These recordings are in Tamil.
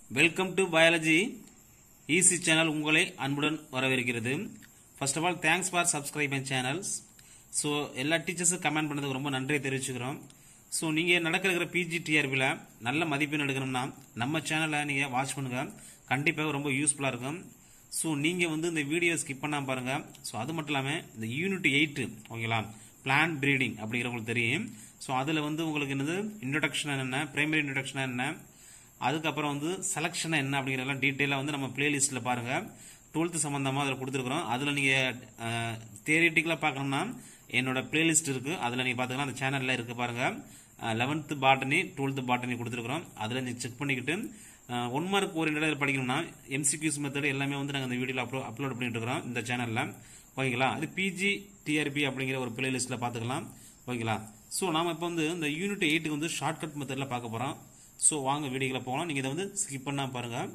welcome to biology easy channel உங்களை அன்புடன் வரவேற்கிறது first of all thanks for subscribe my channels so எல்லா டீச்சர்ஸும் கமெண்ட் பண்ணதுக்கு ரொம்ப நன்றியை தெரிவிச்சுக்கிறோம் ஸோ நீங்கள் நடக்கிற பிஜி டிஆர்பியில் நல்ல மதிப்பெண் எடுக்கணும்னா நம்ம சேனலை நீங்கள் வாட்ச் பண்ணுங்க கண்டிப்பாக ரொம்ப யூஸ்ஃபுல்லாக இருக்கும் ஸோ நீங்கள் வந்து இந்த வீடியோ ஸ்கிப் பண்ணாமல் பாருங்கள் ஸோ அது மட்டும் இல்லாமல் இந்த யூனிட் எயிட்டு ஓகேங்களா பிளான் பிரீடிங் அப்படிங்கிறவங்களுக்கு தெரியும் ஸோ அதில் வந்து உங்களுக்கு என்னது இன்ட்ரடக்ஷன் என்ன பிரைமரி இன்ட்ரடக்ஷன் என்ன அதுக்கப்புறம் வந்து செலக்ஷன் என்ன அப்படிங்கிறதெல்லாம் டீட்டெயிலாக வந்து நம்ம பிளேலிஸ்ட்டில் பாருங்கள் டுவெல்த்து சம்மந்தமாக அதில் கொடுத்துருக்குறோம் அதில் நீங்கள் தியரிட்டிக்கலாக பார்க்கணும்னா என்னோட பிளேலிஸ்ட் இருக்குது அதில் நீங்கள் பார்த்துக்கலாம் அந்த சேனலில் இருக்குது பாருங்கள் லெவன்த்து பாட்டனி டுவெல்த்து பாட்டனி கொடுத்துருக்குறோம் அதில் நீங்கள் செக் பண்ணிக்கிட்டு ஒன் மார்க் ஓரியன்டாக படிக்கணும்னா எம்சிக்யூஸ் மெத்தட் எல்லாமே வந்து நாங்கள் இந்த வீடியோவில் அப்லோ அப்லோட் பண்ணிட்டு இருக்கிறோம் இந்த சேனலில் ஓகேங்களா அது பிஜி டிஆர்பி அப்படிங்கிற ஒரு பிளேலிஸ்ட்டில் பார்த்துக்கலாம் ஓகேங்களா ஸோ நாம் இப்போ வந்து இந்த யூனிட் எயிட்டுக்கு வந்து ஷார்ட்கட் மெத்தடில் பார்க்க போகிறோம் ஸோ வாங்க வீடியோவில் போகலாம் நீங்கள் இதை வந்து ஸ்கிப் பண்ணால் பாருங்கள்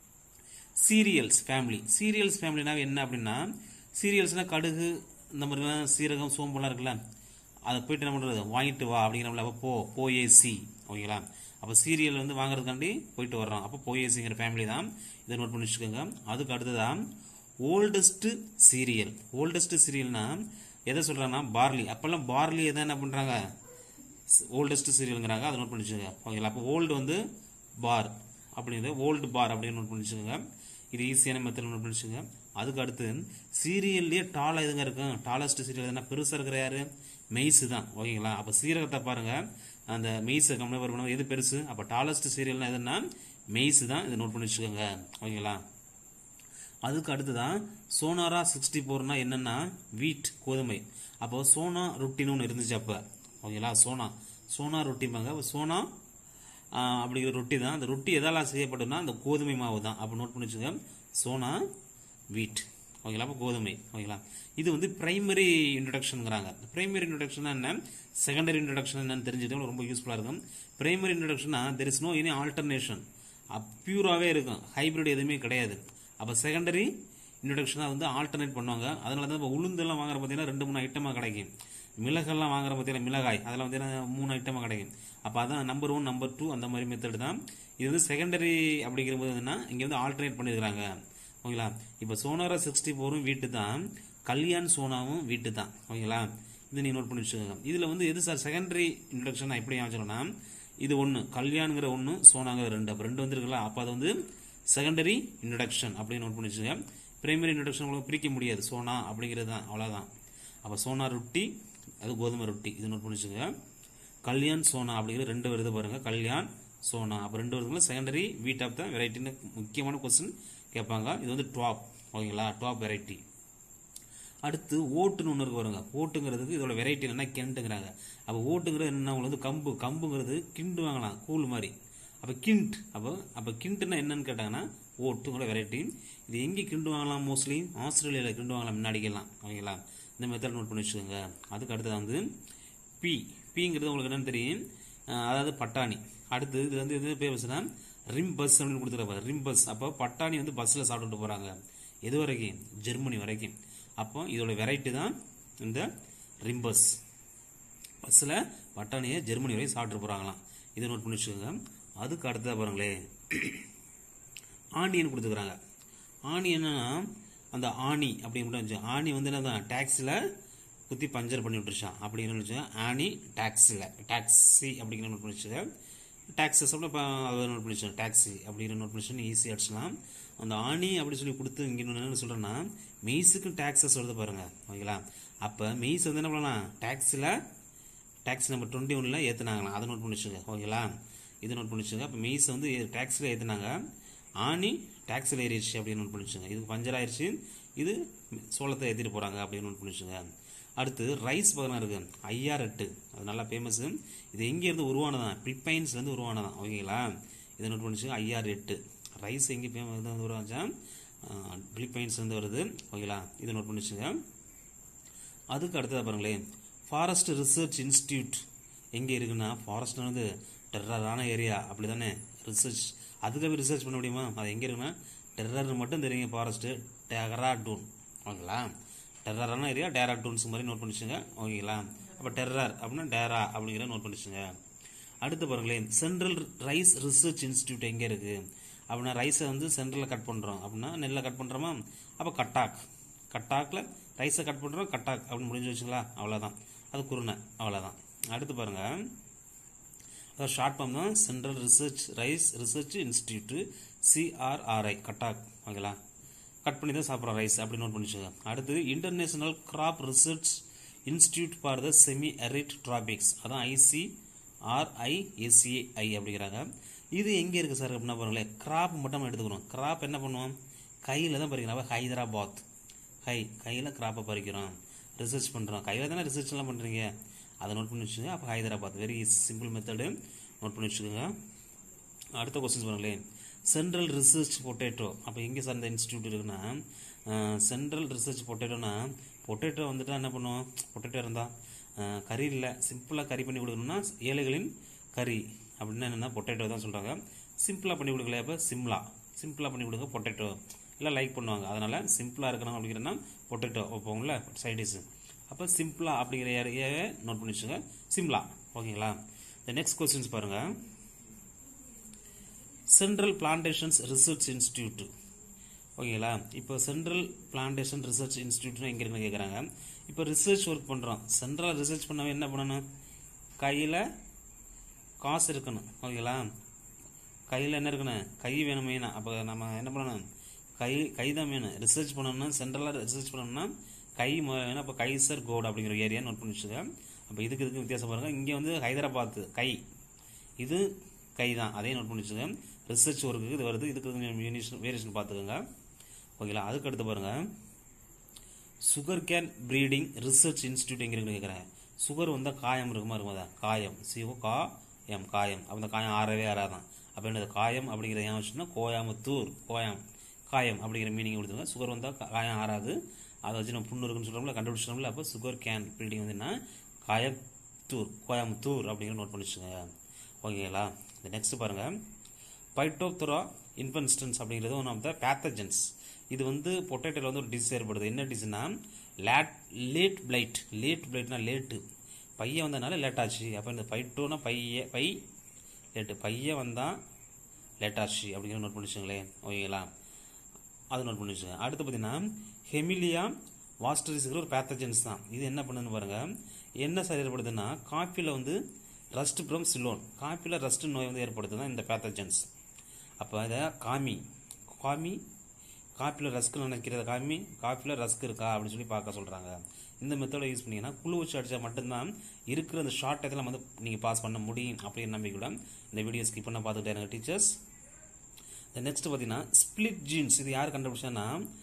சீரியல்ஸ் ஃபேமிலி சீரியல்ஸ் ஃபேமிலினா என்ன அப்படின்னா சீரியல்ஸ்னால் கடுகு இந்த மாதிரிலாம் சீரகம் சோம்புலாம் இருக்குல்ல அதை போயிட்டு என்ன பண்ணுறது வாங்கிட்டு வா அப்படிங்கிற அப்போ போ போயே சி ஓகேங்களா அப்போ சீரியல் வந்து வாங்குறதுக்காண்டி போயிட்டு வர்றோம் அப்போ போயேசிங்கிற ஃபேமிலி தான் இதை நோட் பண்ணி வச்சுக்கோங்க அதுக்கு அடுத்ததான் ஓல்டஸ்ட் சீரியல் ஓல்டஸ்ட் சீரியல்னா எதை சொல்கிறாங்கன்னா பார்லி அப்போல்லாம் பார்லி எதை என்ன பண்ணுறாங்க ஓல்டஸ்ட் சீரியலுங்கிறாங்க அதை நோட் பண்ணி வச்சுக்கோங்க ஓகேங்களா அப்போ ஓல்டு வந்து பார் அப்படிங்கிறது ஓல்டு பார் அப்படின்னு நோட் பண்ணி வச்சுக்கோங்க இது ஈஸியான மெத்தட் நோட் பண்ணி வச்சுக்கோங்க அதுக்கு அடுத்து சீரியல்லையே டாலாக எதுங்க இருக்கும் டாலஸ்ட் சீரியல் எதுனா பெருசாக இருக்கிற யாரு மெய்ஸு தான் ஓகேங்களா அப்போ சீரகத்தை பாருங்க அந்த மெய்ஸை கம்பெனி பண்ணுவோம் எது பெருசு அப்போ டாலஸ்ட் சீரியல்னா எதுனா மெய்ஸு தான் இதை நோட் பண்ணி வச்சுக்கோங்க ஓகேங்களா அதுக்கு அடுத்துதான் சோனாரா சிக்ஸ்டி ஃபோர்னா என்னன்னா வீட் கோதுமை அப்போ சோனா ரொட்டின்னு ஒன்று இருந்துச்சு அப்போ ஓகேங்களா சோனா சோனா ரொட்டிம்பாங்க அப்போ சோனா அப்படிங்கிற ரொட்டி தான் அந்த ரொட்டி எதால செய்யப்பட்டதுன்னா அந்த கோதுமை மாவு தான் அப்போ நோட் பண்ணி வச்சுங்க சோனா வீட் ஓகேங்களா அப்போ கோதுமை ஓகேங்களா இது வந்து பிரைமரி இன்ட்ரடக்ஷனுங்கிறாங்க பிரைமரி இன்ட்ரடக்ஷன் என்ன செகண்டரி இன்ட்ரடக்ஷன் என்னன்னு தெரிஞ்சுட்டு ரொம்ப யூஸ்ஃபுல்லாக இருக்கும் பிரைமரி இன்ட்ரடக்ஷனா there is no any alternation பியூராகவே இருக்கும் ஹைபிரிட் எதுவுமே கிடையாது அப்போ செகண்டரி இன்ட்ரடக்ஷனாக வந்து ஆல்டர்னேட் பண்ணுவாங்க அதனால தான் இப்போ உளுந்தெல்லாம் வாங்குற பார்த்தீங்கன்னா ரெண்டு மூணு ஐட்டமாக கிடைக்கும் மிளகெல்லாம் வாங்குற பார்த்தீங்கன்னா மிளகாய் அதெல்லாம் பார்த்தீங்கன்னா மூணு ஐட்டமாக கிடைக்கும் அப்போ அதான் நம்பர் ஒன் நம்பர் டூ அந்த மாதிரி மெத்தட் தான் இது வந்து செகண்டரி அப்படிங்கிற போது என்னன்னா இங்கே வந்து ஆல்டர்னேட் பண்ணியிருக்கிறாங்க ஓகேங்களா இப்போ சோனாரா சிக்ஸ்டி ஃபோரும் வீட்டு தான் கல்யாண் சோனாவும் வீட்டு தான் ஓகேங்களா இது நீ நோட் பண்ணி வச்சுக்கோங்க இதில் வந்து எது சார் செகண்டரி இன்ட்ரடக்ஷன் நான் எப்படி வச்சுக்கோன்னா இது ஒன்று கல்யாண்கிற ஒன்று சோனாங்கிற ரெண்டு அப்போ ரெண்டு வந்துருக்குல்ல அப்போ அது வந்து செகண்டரி இன்ட்ரடக்ஷன் அப்படின்னு நோட் பண்ணி வச்சுக்கோங்க பிரைமரி இன்ட்ரடக்ஷன் உங்களுக்கு பிரிக்க முடியாது சோனா அப்படிங்கிறது தான் அவ்வளோதான் அப்போ சோனா ரொட்டி அது கோதுமை ரொட்டி இது நோட் பண்ணி வச்சுக்கோங்க கல்யாண் சோனா அப்படிங்கிற ரெண்டு வருது பாருங்க கல்யாண் சோனா அப்போ ரெண்டு வருதுல செகண்டரி வீட் ஆஃப் தான் வெரைட்டின்னு முக்கியமான கொஸ்டின் கேட்பாங்க இது வந்து டாப் ஓகேங்களா டாப் வெரைட்டி அடுத்து ஓட்டுன்னு ஒன்று இருக்கு பாருங்க ஓட்டுங்கிறதுக்கு இதோட வெரைட்டி என்னன்னா கெண்ட்டுங்கிறாங்க அப்போ ஓட்டுங்கிறது என்ன உங்களுக்கு வந்து கம்பு கம்புங்கிறது கிண்டு வாங்கலாம் கூழ் மாதிரி அப்போ கிண்ட் அப்போ அப்போ கிண்ட்னா என்னன்னு கேட்டாங்கன்னா ஓட்டுங்களோட வெரைட்டி இது எங்கே கிண்டு வாங்கலாம் மோஸ்ட்லி ஆஸ்திரேலியாவில் கிண்டு வாங்கலாம் முன்னாடிக்கெல்லாம் ஓகேங்களா இந்த மெத்தட் நோட் பண்ணி வச்சுக்கோங்க அதுக்கு அடுத்தது வந்து பி பிங்கிறது உங்களுக்கு என்னன்னு தெரியும் அதாவது பட்டாணி அடுத்து இது வந்து எது பேர் வச்சுன்னா ரிம் பஸ் அப்படின்னு கொடுத்துருப்பாரு ரிம் பஸ் அப்போ பட்டாணி வந்து பஸ்ஸில் சாப்பிட்டுட்டு போகிறாங்க எது வரைக்கும் ஜெர்மனி வரைக்கும் அப்போ இதோட வெரைட்டி தான் இந்த ரிம்பஸ் பஸ்ஸில் பட்டாணியை ஜெர்மனி வரைக்கும் சாப்பிட்டு போகிறாங்களாம் இதை நோட் பண்ணி வச்சுக்கோங்க அதுக்கு அடுத்ததாக பாருங்களே ஆனியன் கொடுத்துக்கிறாங்க ஆணி என்னன்னா அந்த ஆணி அப்படின்னு மட்டும் வச்சு ஆணி வந்து என்ன தான் டேக்ஸில் குத்தி பஞ்சர் பண்ணி விட்டுருச்சான் அப்படின்னு வச்சு ஆணி டேக்ஸில் டாக்ஸி அப்படிங்கிற நோட் பண்ணி வச்சுக்க டாக்ஸஸ் அப்படி இப்போ அதை நோட் பண்ணி வச்சோம் டாக்ஸி அப்படிங்கிற நோட் பண்ணி வச்சு ஈஸி அடிச்சுலாம் அந்த ஆணி அப்படி சொல்லி கொடுத்து இங்கே என்ன சொல்கிறேன்னா மெய்ஸுக்கு டேக்ஸஸ் வருது பாருங்க ஓகேங்களா அப்போ மெய்ஸ் வந்து என்ன பண்ணலாம் டேக்ஸில் டேக்ஸ் நம்பர் டுவெண்ட்டி ஒன்ல ஏற்றுனாங்களாம் அதை நோட் பண்ணி வச்சுங்க ஓகேங்களா இதை நோட் பண்ணி வச்சுங்க அப்போ மெய்ஸ் வந்து டேக்ஸில் ஏற்றுனாங்க ஆணி டேக்ஸில் ஏறிடுச்சு அப்படின்னு நோட் பண்ணி வச்சுங்க இது பஞ்சர் ஆயிடுச்சு இது சோளத்தை ஏற்றிட்டு போகிறாங்க அப்படின்னு நோட் பண்ணி வச்சுங்க அடுத்து ரைஸ் பகலாம் இருக்கு ஐஆர் எட்டு அது நல்லா ஃபேமஸ் இது எங்கேருந்து உருவானதான் பிலிப்பைன்ஸ்லேருந்து உருவானதான் ஓகேங்களா இதை நோட் பண்ணி வச்சுங்க ஐஆர் எட்டு ரைஸ் எங்கே ஃபேமஸ் வந்து உருவாச்சா பிலிப்பைன்ஸ்லேருந்து வருது ஓகேங்களா இதை நோட் பண்ணி வச்சுங்க அதுக்கு அடுத்ததாக பாருங்களேன் ஃபாரஸ்ட் ரிசர்ச் இன்ஸ்டியூட் எங்கே இருக்குன்னா ஃபாரஸ்ட் வந்து டெரரான ஏரியா அப்படி தானே ரிசர்ச் அதுக்காக ரிசர்ச் பண்ண முடியுமா அது எங்கே இருக்குன்னா டெரர் மட்டும் தெரியுங்க ஃபாரஸ்ட்டு டெராடூன் ஓகேங்களா டெரரான ஏரியா டேராடூன்ஸ் மாதிரி நோட் பண்ணிச்சுங்க ஓகேங்களா அப்போ டெரர் அப்படின்னா டேரா அப்படிங்கிற நோட் பண்ணிச்சுங்க அடுத்து பாருங்களேன் சென்ட்ரல் ரைஸ் ரிசர்ச் இன்ஸ்டியூட் எங்கே இருக்குது அப்படின்னா ரைஸை வந்து சென்டரில் கட் பண்ணுறோம் அப்படின்னா நெல்லை கட் பண்ணுறோமா அப்போ கட்டாக் கட்டாக்கில் ரைஸை கட் பண்ணுறோம் கட்டாக் அப்படின்னு முடிஞ்சு வச்சுங்களா அவ்வளோதான் அது குருணை அவ்வளோதான் அடுத்து பாருங்கள் அதாவது ஷார்ட் ஃபார்ம் தான் central research rice research institute CRRI Cuttack ஓகேங்களா கட் பண்ணி தான் சாப்பிட்றோம் ரைஸ் அப்படி நோட் பண்ணிச்சுங்க அடுத்து international crop research institute for the semi arid tropics அதான் ஐசி ஆர்ஐஎஸ்ஏஐ அப்படிங்கிறாங்க இது எங்கே இருக்குது சார் அப்படின்னா பாருங்களேன் கிராப் மட்டும் நம்ம எடுத்துக்கிறோம் கிராப் என்ன பண்ணுவோம் கையில் தான் பறிக்கிறோம் ஹைதராபாத் கை கையில் கிராப்பை பறிக்கிறோம் ரிசர்ச் பண்ணுறோம் கையில் தானே ரிசர்ச்லாம் பண்ணுறீங்க அதை நோட் பண்ணி வச்சுக்கோங்க அப்போ Hyderabad very simple method note பண்ணி வச்சுக்கோங்க அடுத்த கொஸ்டின்ஸ் பாருங்களேன் சென்ட்ரல் ரிசர்ச் பொட்டேட்டோ அப்போ எங்கே சார் இந்த இன்ஸ்டியூட் இருக்குன்னா சென்ட்ரல் ரிசர்ச் பொட்டேட்டோனா பொட்டேட்டோ வந்துட்டு என்ன பண்ணுவோம் பொட்டேட்டோ இருந்தால் கறி இல்லை சிம்பிளாக கறி பண்ணி கொடுக்கணும்னா ஏழைகளின் கறி அப்படின்னா என்னென்னா பொட்டேட்டோ தான் சொல்கிறாங்க சிம்பிளாக பண்ணி கொடுக்கல அப்போ சிம்லா சிம்பிளாக பண்ணி கொடுங்க பொட்டேட்டோ எல்லாம் லைக் பண்ணுவாங்க அதனால் சிம்பிளாக இருக்கணும் அப்படிங்கிறனா பொட்டேட்டோ வைப்போம்ல சைடிஷ் அப்போ சிம்பிளா அப்படிங்கிற ஏரியாவை நோட் பண்ணி வச்சுங்க சிம்லா ஓகேங்களா இந்த நெக்ஸ்ட் கொஸ்டின்ஸ் பாருங்கள் சென்ட்ரல் பிளான்டேஷன்ஸ் ரிசர்ச் இன்ஸ்டிடியூட் ஓகேங்களா இப்போ சென்ட்ரல் பிளான்டேஷன் ரிசர்ச் இன்ஸ்டிடியூட்னு எங்கே இருக்குன்னு கேட்குறாங்க இப்போ ரிசர்ச் ஒர்க் பண்ணுறோம் சென்ட்ரல் ரிசர்ச் பண்ணவே என்ன பண்ணணும் கையில் காசு இருக்கணும் ஓகேங்களா கையில் என்ன இருக்கணும் கை வேணும் மெயினாக அப்போ நம்ம என்ன பண்ணணும் கை கை தான் வேணும் ரிசர்ச் பண்ணணும்னா சென்ட்ரலாக ரிசர்ச் பண்ணணும்னா கை வேணும் அப்போ கைசர் கோட் அப்படிங்கிற ஏரியா நோட் பண்ணி வச்சுக்க அப்போ இதுக்கு இதுக்கு வித்தியாசம் பாருங்கள் இங்கே வந்து ஹைதராபாத் கை இது கை தான் அதே நோட் பண்ணி வச்சுக்க ரிசர்ச் ஒர்க்குக்கு இது வருது இதுக்கு கொஞ்சம் வேரியேஷன் பார்த்துக்கோங்க ஓகேங்களா அதுக்கு அடுத்து பாருங்கள் sugar cane breeding research institute எங்கே இருக்குன்னு கேட்குறேன் சுகர் வந்தால் காயம் இருக்குமா இருக்குமா காயம் சிஓ கா எம் காயம் அப்போ அந்த காயம் ஆறவே ஆறாதான் அப்போ என்னது காயம் அப்படிங்கிற ஏன் வச்சுன்னா கோயாமத்தூர் கோயம் காயம் அப்படிங்கிற மீனிங் கொடுத்துருங்க சுகர் வந்தால் காயம் ஆறாது அதை வச்சு நம்ம புண்ணு இருக்குன்னு சொல்கிறோம்ல கண்டுபிடிச்சிட்டோம்ல அப்போ சுகர் கேன் ப்ரீடிங் வந்து என்ன காயத்தூர் கோயம்புத்தூர் அப்படிங்கிற நோட் பண்ணி வச்சுக்கோங்க ஓகேங்களா இந்த நெக்ஸ்ட் பாருங்கள் பைட்டோப்தரா இன்ஃபன்ஸ்டன்ஸ் அப்படிங்கிறது ஒன் ஆஃப் த பேத்தஜன்ஸ் இது வந்து பொட்டேட்டோவில் வந்து ஒரு டிசீஸ் ஏற்படுது என்ன டிசீஸ்னா லேட் லேட் பிளைட் லேட் பிளைட்னா லேட்டு பையன் வந்ததுனால லேட் ஆச்சு அப்போ இந்த பைட்டோனா பைய பை லேட்டு பையன் வந்தால் லேட் ஆச்சு அப்படிங்கிற நோட் பண்ணி வச்சுங்களேன் ஓகேங்களா அது நோட் பண்ணி வச்சுங்க அடுத்து பார்த்தீங்கன்னா ஹெமிலியா வாஸ்டரிஸ்ங்கிற ஒரு பேத்தஜன்ஸ் தான் இது என்ன பண்ணுதுன்னு பாருங்க என்ன சார் ஏற்படுதுன்னா காஃபியில் வந்து ரஸ்ட் ஃப்ரம் சிலோன் காஃபியில் ரஸ்ட் நோய் வந்து ஏற்படுது தான் இந்த பேத்தஜன்ஸ் அப்போ இதை காமி காமி காஃபியில் ரஸ்க் நினைக்கிறத காமி காஃபியில் ரஸ்க் இருக்கா அப்படின்னு சொல்லி பார்க்க சொல்கிறாங்க இந்த மெத்தடை யூஸ் பண்ணீங்கன்னா குழு வச்சு அடித்தா மட்டும்தான் இருக்கிற அந்த ஷார்ட் டயத்தில் வந்து நீங்கள் பாஸ் பண்ண முடியும் அப்படிங்கிற நம்பிக்கையோட இந்த வீடியோ ஸ்கிப் பண்ண பார்த்துக்கிட்டே இருங்க டீச்சர்ஸ் நெக்ஸ்ட் பார்த்தீங்கன்னா ஸ்பிளிட் ஜீன்ஸ் இது யார் கண்டுபிடிச்சான்னா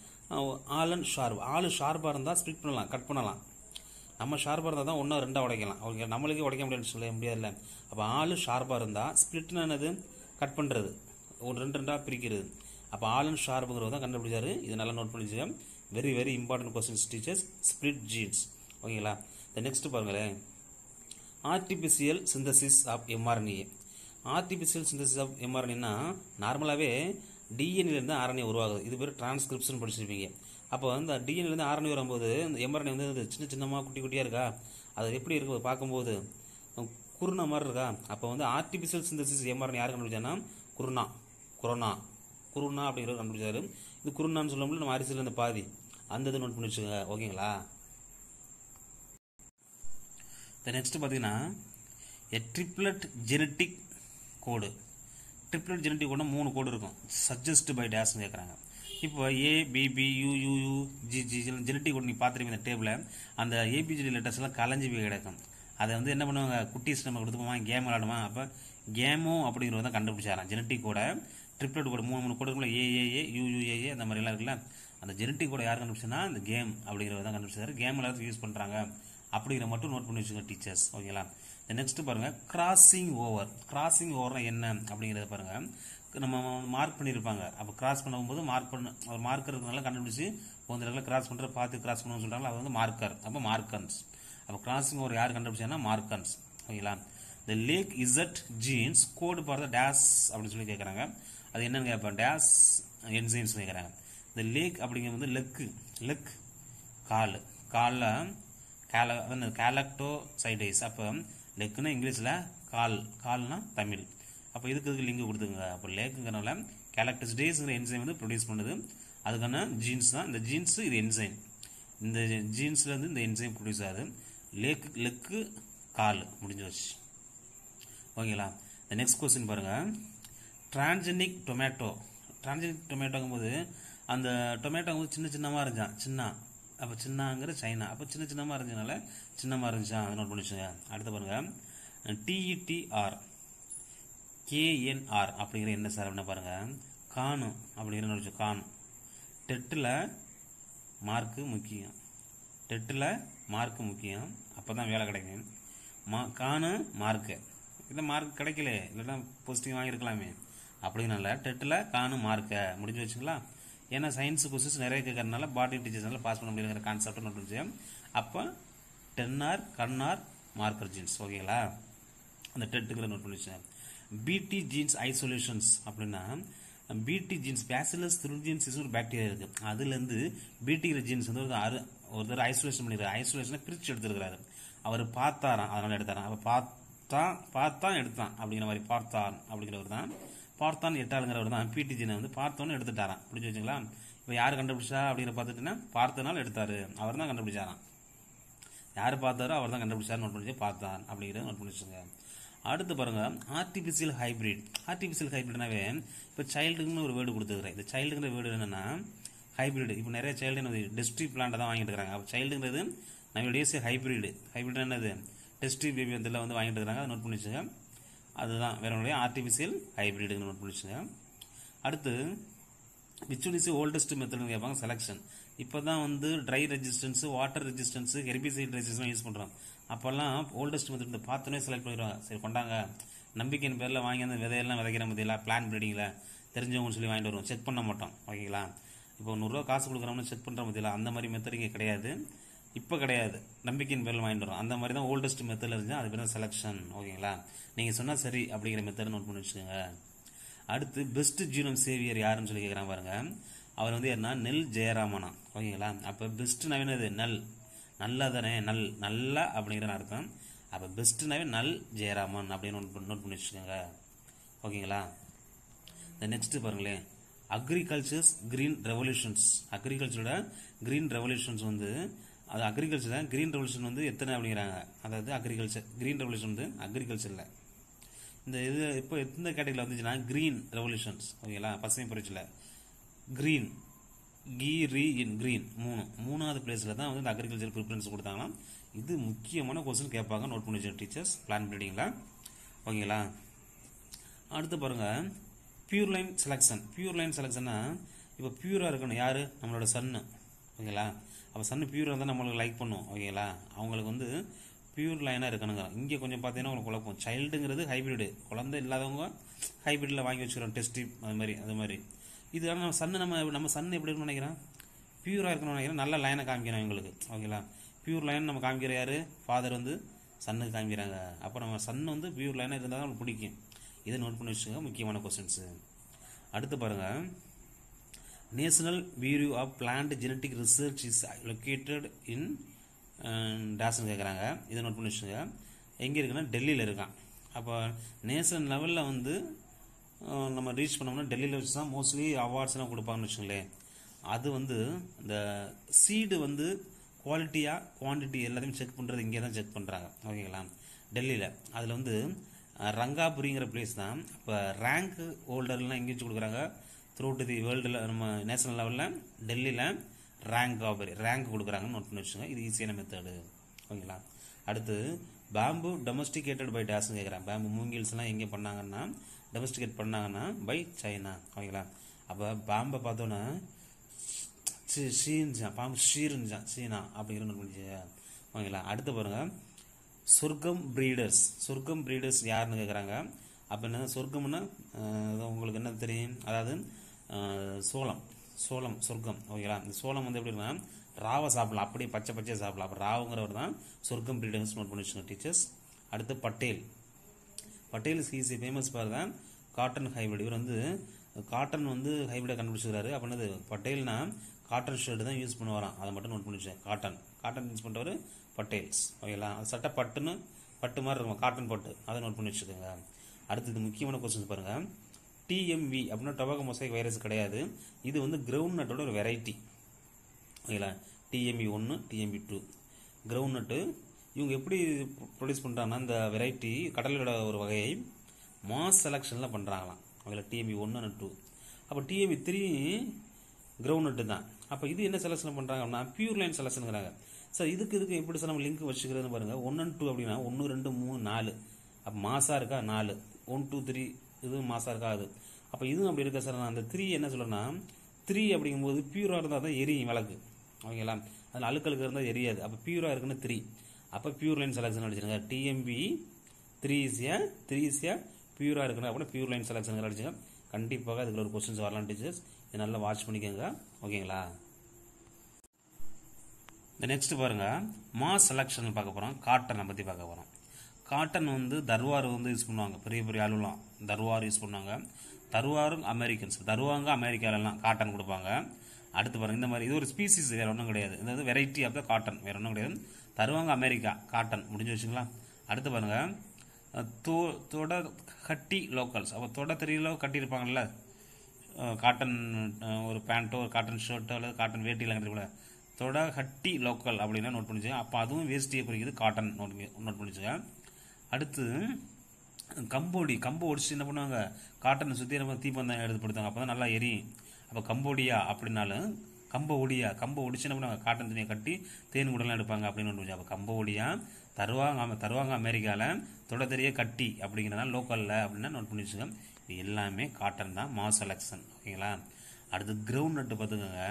ஆலன் ஷார்ப் ஆளு ஷார்ப்பாக இருந்தால் ஸ்பிளிட் பண்ணலாம் கட் பண்ணலாம் நம்ம ஷார்ப்பாக இருந்தால் தான் ஒன்றா ரெண்டாக உடைக்கலாம் அவங்க நம்மளுக்கே உடைக்க முடியாதுன்னு சொல்ல முடியாதுல்ல அப்போ ஆளு ஷார்ப்பாக இருந்தால் ஸ்பிளிட்னா என்னது கட் பண்ணுறது ஒரு ரெண்டு ரெண்டாக பிரிக்கிறது அப்போ ஆலன் ஷார்ப்புங்கிறத தான் கண்டுபிடிச்சாரு இது நல்லா நோட் பண்ணிச்சுங்க very very important questions teachers split genes ஓகேங்களா இந்த நெக்ஸ்ட் பாருங்களேன் artificial synthesis of mRNA artificial synthesis of எம்ஆர்என்ஏனா நார்மலாகவே டிஎன்ஏலேருந்து ஆர்என்ஏ உருவாகுது இது பேர் டிரான்ஸ்கிரிப்ஷன் படிச்சிருப்பீங்க அப்போ வந்து டிஎன்ஏலேருந்து ஆர்என்ஏ வரும்போது எம்ஆர்என்ஏ வந்து சின்ன சின்னமாக குட்டி குட்டியாக இருக்கா அது எப்படி இருக்கு பார்க்கும்போது குருணா மாதிரி இருக்கா அப்போ வந்து ஆர்டிபிஷியல் சிந்தசிஸ் எம்ஆர்என்ஏ யார் கண்டுபிடிச்சானா குருணா குரோனா குருணா அப்படிங்கிறது கண்டுபிடிச்சாரு இது குருணான்னு சொல்ல முடியல நம்ம அரிசியில் இந்த பாதி அந்த இது நோட் பண்ணி வச்சுங்க ஓகேங்களா நெக்ஸ்ட் பார்த்தீங்கன்னா a triplet genetic code triplet genetic code மூணு கோடு இருக்கும் சஜஸ்ட் பை டேஸ்னு கேட்குறாங்க இப்போ A BB U U U G G genetic code நீங்கள் பார்த்துருப்பீங்க இந்த டேபிளில் அந்த ஏபிஜிடி லெட்டர்ஸ் எல்லாம் கலைஞ்சு போய் கிடக்கும் அதை வந்து என்ன பண்ணுவாங்க குட்டீஸ் நம்ம கொடுத்துப்போமா கேம் விளாடுமா அப்போ கேமோ அப்படிங்கிறத தான் கண்டுபிடிச்சாராம் ஜெனட்டிக் கோட ட்ரிப்ளட் கோடு மூணு மூணு கோடு இருக்குல்ல ஏஏஏ யூயூஏஏ அந்த மாதிரிலாம் இருக்குல்ல அந்த ஜெனட்டிக் கோட யார் கண்டுபிடிச்சா இந்த கேம் அப்படிங்கிறத தான் கண்டுபிடிச்சாரு கேம் எல்லாத்துக்கும் யூஸ் பண்ணுறாங்க அப்படிங்கிற மட்டும் நோட் பண்ணி வச்சுக்கோங்க டீச்சர்ஸ் ஓகேங்களா நெக்ஸ்ட் பாருங்க கிராசிங் ஓவர் கிராசிங் ஓவர்னா என்ன அப்படிங்கிறத பாருங்க நம்ம மார்க் பண்ணியிருப்பாங்க அப்போ கிராஸ் பண்ணும்போது மார்க் பண்ண ஒரு மார்க்கர் இருக்கிறனால கண்டுபிடிச்சி ஒரு இடத்துல கிராஸ் பண்ணுற பார்த்து கிராஸ் பண்ணணும்னு சொல்கிறாங்க அது வந்து மார்க்கர் அப்போ மார்க்கன்ஸ் அப்போ கிராசிங் ஓவர் யார் கண்டுபிடிச்சாங்கன்னா மார்க்கன்ஸ் ஓகேங்களா the lac Z genes code பார்த்த டேஸ் அப்படின்னு சொல்லி கேட்குறாங்க அது என்னன்னு கேட்பேன் டேஸ் என்சைன்ஸ் கேட்குறாங்க இந்த லேக் அப்படிங்கிறது வந்து லெக்கு லெக் கால் காலில் கேல கேலக்டோ சைடைஸ் அப்போ லெக்குன்னா இங்கிலீஷில் கால் கால்னா தமிழ் அப்போ இதுக்கு இதுக்கு லிங்க் கொடுத்துங்க அப்போ லேக்குங்கிறனால கேலக்டர்ஸ்டேஸ்ங்கிற என்சைம் வந்து ப்ரொடியூஸ் பண்ணுது அதுக்கான ஜீன்ஸ் தான் இந்த ஜீன்ஸ் இது என்சைம் இந்த ஜீன்ஸ்லேருந்து இந்த என்சைம் ப்ரொடியூஸ் ஆகுது லேக்கு லெக்கு கால் முடிஞ்சு வச்சு ஓகேங்களா இந்த நெக்ஸ்ட் கொஸ்டின் பாருங்கள் டிரான்ஜெனிக் டொமேட்டோ டிரான்ஜெனிக் டொமேட்டோங்கும்போது அந்த டொமேட்டோ வந்து சின்ன சின்னமாக இருந்துச்சான் சின்ன அப்போ சின்னங்கிற சைனா அப்போ சின்ன சின்னமாக இருந்ததுனால சின்னமாக இருந்துச்சா அதை நோட் பண்ணிச்சுங்க அடுத்து பாருங்கள் டிஇடிஆர் கேஎன்ஆர் அப்படிங்கிற என்ன சார் அப்படின்னா பாருங்கள் கானு அப்படிங்கிற நோட் கான் டெட்டில் மார்க்கு முக்கியம் டெட்டில் மார்க்கு முக்கியம் அப்போ தான் வேலை கிடைக்கும் மா கானு மார்க்கு இந்த மார்க் கிடைக்கல இல்லைன்னா போஸ்டிங் வாங்கியிருக்கலாமே அப்படிங்கனால டெட்டில் கானு மார்க்கை முடிஞ்சு வச்சுங்களா ஏன்னா சயின்ஸ் கொஸ்டின்ஸ் நிறைய கேட்கறதுனால பாடி டீச்சர்ஸ்னால பாஸ் பண்ண முடியாதுங்கிற கான்செப்ட் நோட் வச்சு அப்போ டென்ஆர் கண்ணார் மார்க்கர் ஜீன்ஸ் ஓகேங்களா அந்த டெட்டுங்கிற நோட் பண்ணி வச்சேன் பிடி ஜீன்ஸ் ஐசோலேஷன்ஸ் அப்படின்னா பிடி ஜீன்ஸ் பேசிலஸ் துருஜீன்ஸ் ஒரு பாக்டீரியா இருக்கு அதுலேருந்து பிடிங்கிற ஜீன்ஸ் வந்து ஒரு அரு ஒருத்தர் ஐசோலேஷன் பண்ணிடுறாரு ஐசோலேஷனை பிரித்து எடுத்துருக்கிறாரு அவர் பார்த்தாராம் அதனால எடுத்தாராம் அப்போ பார்த்தா பார்த்தான் எடுத்தான் அப்படிங்கிற மாதிரி பார்த்தான் அப்படிங்கிறவர் தான் பார்த்தான் எட்டாளுங்கிறவர் தான் பிடி ஜீனை வந்து பார்த்தோன்னு எடுத்துட்டாராம் புரிஞ்சு வச்சுங்களா இப்போ யார் கண்டுபிடிச்சா அப்படிங்கிற பார்த்துட்டுன்னா பார்த்தனால எடுத்தாரு அவர் தான் கண்டுபிடிச்சாராம் யார் பார்த்தாரோ அவர் தான் கண்டுபிடிச்சாரு நோட் பண்ணி பார்த்தான் அப்படிங்கிறத நோட் பண்ணி வச்சுங்க அடுத்து பாருங்க ஆர்டிபிஷியல் ஹைபிரிட் ஆர்டிபிஷியல் ஹைபிரிட்னாவே இப்போ சைல்டுக்குன்னு ஒரு வேர்டு கொடுத்துருக்கிறேன் இந்த சைல்டுங்கிற வேர்டு என்னன்னா ஹைபிரிட் இப்போ நிறைய சைல்டு என்னது டெஸ்ட்ரி பிளான்ட்டை தான் வாங்கிட்டு இருக்காங்க அப்போ சைல்டுங்கிறது நம்மளுடைய ஹைபிரிட் ஹைபிரிட் என்னது டெஸ்ட்ரி பேபி அதில் வந்து வாங்கிட்டு இருக்காங்க அதை நோட் பண்ணி வச்சுங்க அதுதான் வேற ஒன்றும் ஆர்டிபிஷியல் ஹைபிரிட்னு நோட் பண்ணி வச்சுங்க அடுத்து விச் ஒன் இஸ் ஓல்டஸ்ட் மெத்தட்னு கேட்பாங்க செலெக்ஷன் இப்போ தான் வந்து dry resistance water resistance herbicide resistance use பண்ணுறோம் அப்போல்லாம் ஓல்டஸ்ட் மெத்தட் இந்த பார்த்தோன்னே செலக்ட் பண்ணிடுவாங்க சரி கொண்டாங்க நம்பிக்கையின் பேரில் வாங்கி அந்த விதையெல்லாம் விதைக்கிற மத்தியில் பிளான் ப்ரீடிங்கில் தெரிஞ்சவங்கன்னு சொல்லி வாங்கிட்டு வருவோம் செக் பண்ண மாட்டோம் ஓகேங்களா இப்போ நூறுரூவா காசு கொடுக்குறோம்னு செக் பண்ணுற மத்தியில் அந்த மாதிரி மெத்தட் இங்கே கிடையாது இப்போ கிடையாது நம்பிக்கையின் பேரில் வாங்கிட்டு வரோம் அந்த மாதிரி தான் ஓல்டஸ்ட் மெத்தடில் இருந்துச்சு அது பேர் தான் செலெக்ஷன் ஓகேங்களா நீங்கள் சொன்னால் சரி அப்படிங்கிற மெத்தட் நோட் பண்ணி வச்சுக்கோங்க அடுத்து பெஸ்ட் ஜீனம் சேவியர் யாருன்னு சொல்லி கேட்குறான் பாருங்க அவர் வந்து யாருன்னா நெல் ஜெயராமனா ஓகேங்களா அப்போ பெஸ்ட் நவீனது நல் நல்லதானே நல் நல்ல அப்படிங்கிற அர்த்தம் அப்போ பெஸ்ட்னாவே நல் ஜெயராமன் அப்படின்னு நோட் நோட் பண்ணி வச்சுக்கோங்க ஓகேங்களா இந்த நெக்ஸ்ட் பாருங்களேன் அக்ரிகல்ச்சர்ஸ் கிரீன் ரெவல்யூஷன்ஸ் அக்ரிகல்ச்சரோட கிரீன் ரெவல்யூஷன்ஸ் வந்து அது அக்ரிகல்ச்சர் தான் கிரீன் ரெவல்யூஷன் வந்து எத்தனை அப்படிங்கிறாங்க அதாவது அக்ரிகல்ச்சர் கிரீன் ரெவல்யூஷன் வந்து அக்ரிகல்ச்சரில் இந்த இது இப்போ எந்த கேட்டகரியில் வந்துச்சுன்னா கிரீன் ரெவல்யூஷன்ஸ் ஓகேங்களா பசுமை புரட்சியில் கிரீன் கீ ரீ இன் கிரீன் மூணு மூணாவது பிளேஸில் தான் வந்து இந்த அக்ரிகல்ச்சர் ப்ரிஃபரன்ஸ் கொடுத்தாங்களாம் இது முக்கியமான கொஸ்டின் கேட்பாங்க நோட் பண்ணி வச்சு டீச்சர்ஸ் பிளான் பில்டிங்கில் ஓகேங்களா அடுத்து பாருங்க pure line selection pure line செலெக்ஷன்னா இப்போ பியூராக இருக்கணும் யார் நம்மளோட சன்னு ஓகேங்களா அப்போ சன்னு பியூராக இருந்தால் நம்மளுக்கு லைக் பண்ணும் ஓகேங்களா அவங்களுக்கு வந்து பியூர் லைனாக இருக்கணுங்க இங்கே கொஞ்சம் பார்த்தீங்கன்னா உங்களுக்கு குழப்பம் சைல்டுங்கிறது ஹைபிரிடு குழந்தை இல்லாதவங்க ஹைபிரிடில் வாங்கி வச்சுக்கிறோம் டெஸ்ட் அது மாதிரி அது மாதிரி இது ஆனால் நம்ம சன்னு நம்ம நம்ம சன் எப்படி இருக்கணும்னு நினைக்கிறேன் பியூராக இருக்கணும்னு நினைக்கிறேன் நல்ல லைனை காமிக்கணும் இவங்களுக்கு ஓகேங்களா பியூர் லைன் நம்ம காமிக்கிற யார் ஃபாதர் வந்து சன்னுக்கு காமிக்கிறாங்க அப்போ நம்ம சன் வந்து பியூர் லைனாக இருந்தால் தான் நம்மளுக்கு பிடிக்கும் இதை நோட் பண்ணி வச்சுக்கோங்க முக்கியமான கொஸ்டின்ஸு அடுத்து பாருங்கள் national bureau of plant genetic research is located in டேஸ்ன்னு கேட்குறாங்க இதை நோட் பண்ணி வச்சுக்கோங்க எங்கே இருக்குன்னா டெல்லியில் இருக்கான் அப்போ நேஷனல் லெவலில் வந்து அஹ், நம்ம ரீச் பண்ணோம்னா டெல்லியில் வச்சு தான் மோஸ்ட்லி அவார்ட்ஸ்லாம் கொடுப்பாங்கன்னு வச்சுங்களேன் அது வந்து இந்த சீடு வந்து குவாலிட்டியாக குவான்டிட்டி எல்லாத்தையும் செக் பண்ணுறது இங்கே தான் செக் பண்ணுறாங்க ஓகேங்களா டெல்லியில் அதில் வந்து அஹ், ரங்காபுரிங்கிற பிளேஸ் தான் இப்போ ரேங்க் ஹோல்டர்லாம் எங்கே வச்சு கொடுக்குறாங்க த்ரூ டு தி வேர்ல்டில் நம்ம நேஷனல் லெவலில் டெல்லியில் ரேங்க் ஆபரி ரேங்க் கொடுக்குறாங்கன்னு நோட் பண்ணி வச்சுங்க இது ஈஸியான மெத்தடு ஓகேங்களா அடுத்து பேம்பு டொமஸ்டிகேட்டட் பை டேஸ்ன்னு கேட்குறேன் பேம்பு மூங்கில்ஸ்லாம் எங்கே பண்ணாங்கன்னா டொமஸ்டிகேட் பண்ணாங்கன்னா பை சைனா ஓகேங்களா அப்போ பாம்பை பார்த்தோன்னா சி ஷீன்ஜான் பாம்பு ஷீருஞ்சான் சீனா அப்படிங்கிற நோட் பண்ணி ஓகேங்களா அடுத்து பாருங்க சொர்க்கம் பிரீடர்ஸ் சொர்க்கம் பிரீடர்ஸ் யாருன்னு கேட்குறாங்க அப்போ என்ன சொர்க்கம்னா அஹ், அது உங்களுக்கு என்ன தெரியும் அதாவது அஹ், சோளம் சோளம் சொர்க்கம் ஓகேங்களா இந்த சோளம் வந்து எப்படின்னா ராவை சாப்பிடலாம் அப்படியே பச்சை பச்சையாக சாப்பிடலாம் அப்போ ராவுங்கிறவர் தான் சொர்க்கம் பிரீடர்ஸ் நோட் பண்ணி வச்சுக்கோங்க டீச்சர்ஸ் அடுத்து Patel Patel is a famous for தான் காட்டன் ஹைபிரிட் இவர் வந்து காட்டன் வந்து ஹைபிரிடை கண்டுபிடிச்சிருக்காரு அப்படின்னது பட்டேல்னா காட்டன் ஷர்ட் தான் யூஸ் பண்ணுவாராம் அதை மட்டும் நோட் பண்ணி வச்சேன் காட்டன் காட்டன் யூஸ் பண்ணுறவர் பட்டேல்ஸ் ஓகேங்களா அது சட்டை பட்டுன்னு பட்டு மாதிரி இருக்கும் காட்டன் பட்டு அதை நோட் பண்ணி வச்சுக்கோங்க அடுத்தது முக்கியமான கொஸ்டின்ஸ் பாருங்க டிஎம்வி அப்படின்னா டொபாக்கோ மொசைக் வைரஸ் கிடையாது இது வந்து கிரவுண்ட் நட்டோட ஒரு வெரைட்டி ஓகேங்களா டிஎம்பி ஒன்று டிஎம்பி டூ கிரவுண்ட் நட்டு இவங்க எப்படி ப்ரொடியூஸ் பண்ணுறாங்கன்னா இந்த வெரைட்டி கடலோட ஒரு வகையை மாஸ் செலெக்ஷனில் பண்ணுறாங்களாம் ஓகேங்களா டிஎம்பி ஒன்று டூ அப்போ டிஎம்பி த்ரீ கிரவுண்ட் நட்டு தான் அப்போ இது என்ன செலெக்ஷன் பண்ணுறாங்க அப்படின்னா பியூர் லைன் செலெக்ஷனுங்கிறாங்க சார் இதுக்கு இதுக்கு எப்படி சார் நம்ம லிங்க் வச்சுக்கிறதுன்னு பாருங்கள் ஒன் அண்ட் டூ அப்படின்னா ஒன்று ரெண்டு மூணு நாலு அப்போ மாசாக இருக்கா நாலு ஒன் டூ த்ரீ இதுவும் மாசாக இருக்கா அது அப்போ இதுவும் அப்படி இருக்கா சார் நான் அந்த த்ரீ என்ன சொல்கிறேன்னா த்ரீ அப்படிங்கும்போது பியூராக இருந்தால் தான் எரியும் விளக்கு ஓகேங்களா அதில் அழுக்கழுக்கு இருந்தால் எரியாது அப்போ பியூராக இருக்குன்னு த்ரீ அப்போ பியூர் லைன் செலெக்ஷன் அடிச்சிருங்க டிஎம்பி த்ரீ இசியா த்ரீ இசியா பியூராக இருக்குன்னு அப்படின்னா பியூர் லைன் செலெக்ஷன் அடிச்சுங்க கண்டிப்பாக அதுக்கு ஒரு கொஸ்டின்ஸ் வரலாம் டீச்சர்ஸ் இதை நல்லா வாட்ச் பண்ணிக்கோங்க ஓகேங்களா இந்த நெக்ஸ்ட் பாருங்க மாஸ் செலெக்ஷன் பார்க்க போகிறோம் காட்டனை பற்றி பார்க்க போகிறோம் காட்டன் வந்து தர்வார் வந்து யூஸ் பண்ணுவாங்க பெரிய பெரிய ஆளுலாம் தர்வார் யூஸ் பண்ணுவாங்க தர்வாரும் அமெரிக்கன்ஸ் தருவாங்க அமெரிக்காலலாம் காட்டன் கொடுப்பாங்க அடுத்து பாருங்க இந்த மாதிரி இது ஒரு ஸ்பீசிஸ் வேற ஒன்றும் கிடையாது இந்த வெரைட்டி ஆஃப் த காட்டன் வேற ஒன்றும் கிடையாது தருவாங்க அமெரிக்கா காட்டன் முடிஞ்சு வச்சுங்களா அடுத்து பாருங்க தோ தொட கட்டி லோக்கல்ஸ் அப்போ தொட தெரியல கட்டியிருப்பாங்கல்ல காட்டன் ஒரு பேண்ட்டோ ஒரு காட்டன் ஷர்ட்டோ அல்லது காட்டன் வேட்டியில் கட்டிருக்கல தொட ஹட்டி லோக்கல் அப்படின்னா நோட் பண்ணிச்சுங்க அப்போ அதுவும் வேஸ்டியை குறிக்குது காட்டன் நோட் நோட் பண்ணிச்சுங்க அடுத்து கம்போடி கம்பு ஒடிச்சு என்ன பண்ணுவாங்க காட்டனை சுற்றி நம்ம தீப்பந்தம் எடுத்துப்படுத்தாங்க அப்போ தான் நல்லா எரியும் அப்போ கம்போடியா அப்படின்னாலும் கம்ப ஒடியா கம்ப ஒடிச்சு என்ன பண்ணுவாங்க காட்டன் துணியை கட்டி தேன் குடலாம் எடுப்பாங்க அப்படின்னு ஒன்று அப்போ கம்ப ஒடியா தருவாங்க தருவாங்க அமெரிக்காவில் தொட தெரிய கட்டி அப்படிங்கிறதா லோக்கலில் அப்படின்னா நோட் பண்ணி வச்சுக்கோங்க இது எல்லாமே காட்டன் தான் மாஸ் செலெக்ஷன் ஓகேங்களா அடுத்து கிரவுண்ட் நட்டு பார்த்துக்கோங்க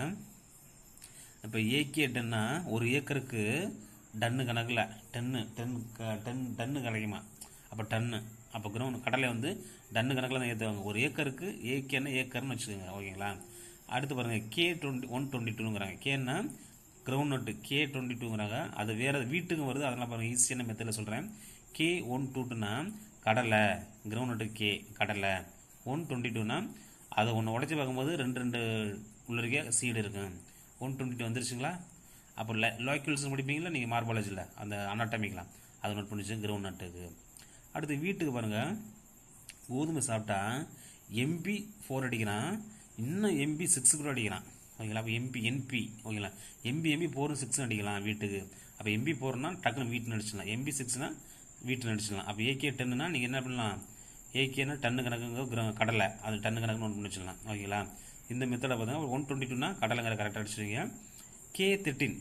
இப்போ ஏகே டன்னா ஒரு ஏக்கருக்கு டன்னு கணக்கில் டன்னு டென் டென் டன்னு கிடைக்குமா அப்போ டன்னு அப்போ கிரவுண்ட் கடலை வந்து டன்னு கணக்கில் தான் ஏற்றுவாங்க ஒரு ஏக்கருக்கு ஏக்கேன்னா ஏக்கர்னு வச்சுக்கோங்க ஓகேங்களா அடுத்து பாருங்கள் கே டுவெண்ட்டி ஒன் டுவெண்ட்டி டூங்கிறாங்க கேன்னா கிரவுண்ட் நோட்டு கே டுவெண்ட்டி டூங்கிறாங்க அது வேறு வீட்டுக்கு வருது அதெல்லாம் பாருங்கள் ஈஸியான மெத்தடில் சொல்கிறேன் கே ஒன் டூட்டுனா கடலை கிரவுண்ட் நோட்டு கே கடலை ஒன் டுவெண்ட்டி டூனா அதை ஒன்று உடச்சி பார்க்கும்போது ரெண்டு ரெண்டு உள்ளருக்கே சீடு இருக்கும் ஒன் டுவெண்ட்டி டூ வந்துருச்சுங்களா அப்போ லாக்யூல்ஸ் முடிப்பீங்களா நீங்கள் மார்பாலஜியில் அந்த அனாட்டமிக்கலாம் அதை நோட் பண்ணிச்சு கிரவுண்ட் நட்டுக்கு அடுத்து வீட்டுக்கு பாருங்கள் கோதுமை சாப்பிட்டா எம்பி ஃபோர் அடிக்கிறான் இன்னும் எம்பி சிக்ஸ் கூட அடிக்கிறான் ஓகேங்களா அப்போ எம்பி என்பி ஓகேங்களா எம்பி எம்பி ஃபோரும் சிக்ஸ் அடிக்கலாம் வீட்டுக்கு அப்போ எம்பி ஃபோர்னா டக்குன்னு வீட்டுன்னு அடிச்சிடலாம் எம்பி சிக்ஸ்னா வீட்டுன்னு அடிச்சிடலாம் அப்போ ஏகே டென்னுனா நீங்கள் என்ன பண்ணலாம் ஏகேனா டன்னு கணக்குங்க கடலை அது டன்னு கணக்கு நோட் பண்ணி வச்சிடலாம் ஓகேங்களா இந்த மெத்தடை பார்த்தீங்கன்னா ஒன் டுவெண்ட்டி டூனா கடலைங்கிற கரெக்டாக அடிச்சிருங்க கே தேர்ட்டின்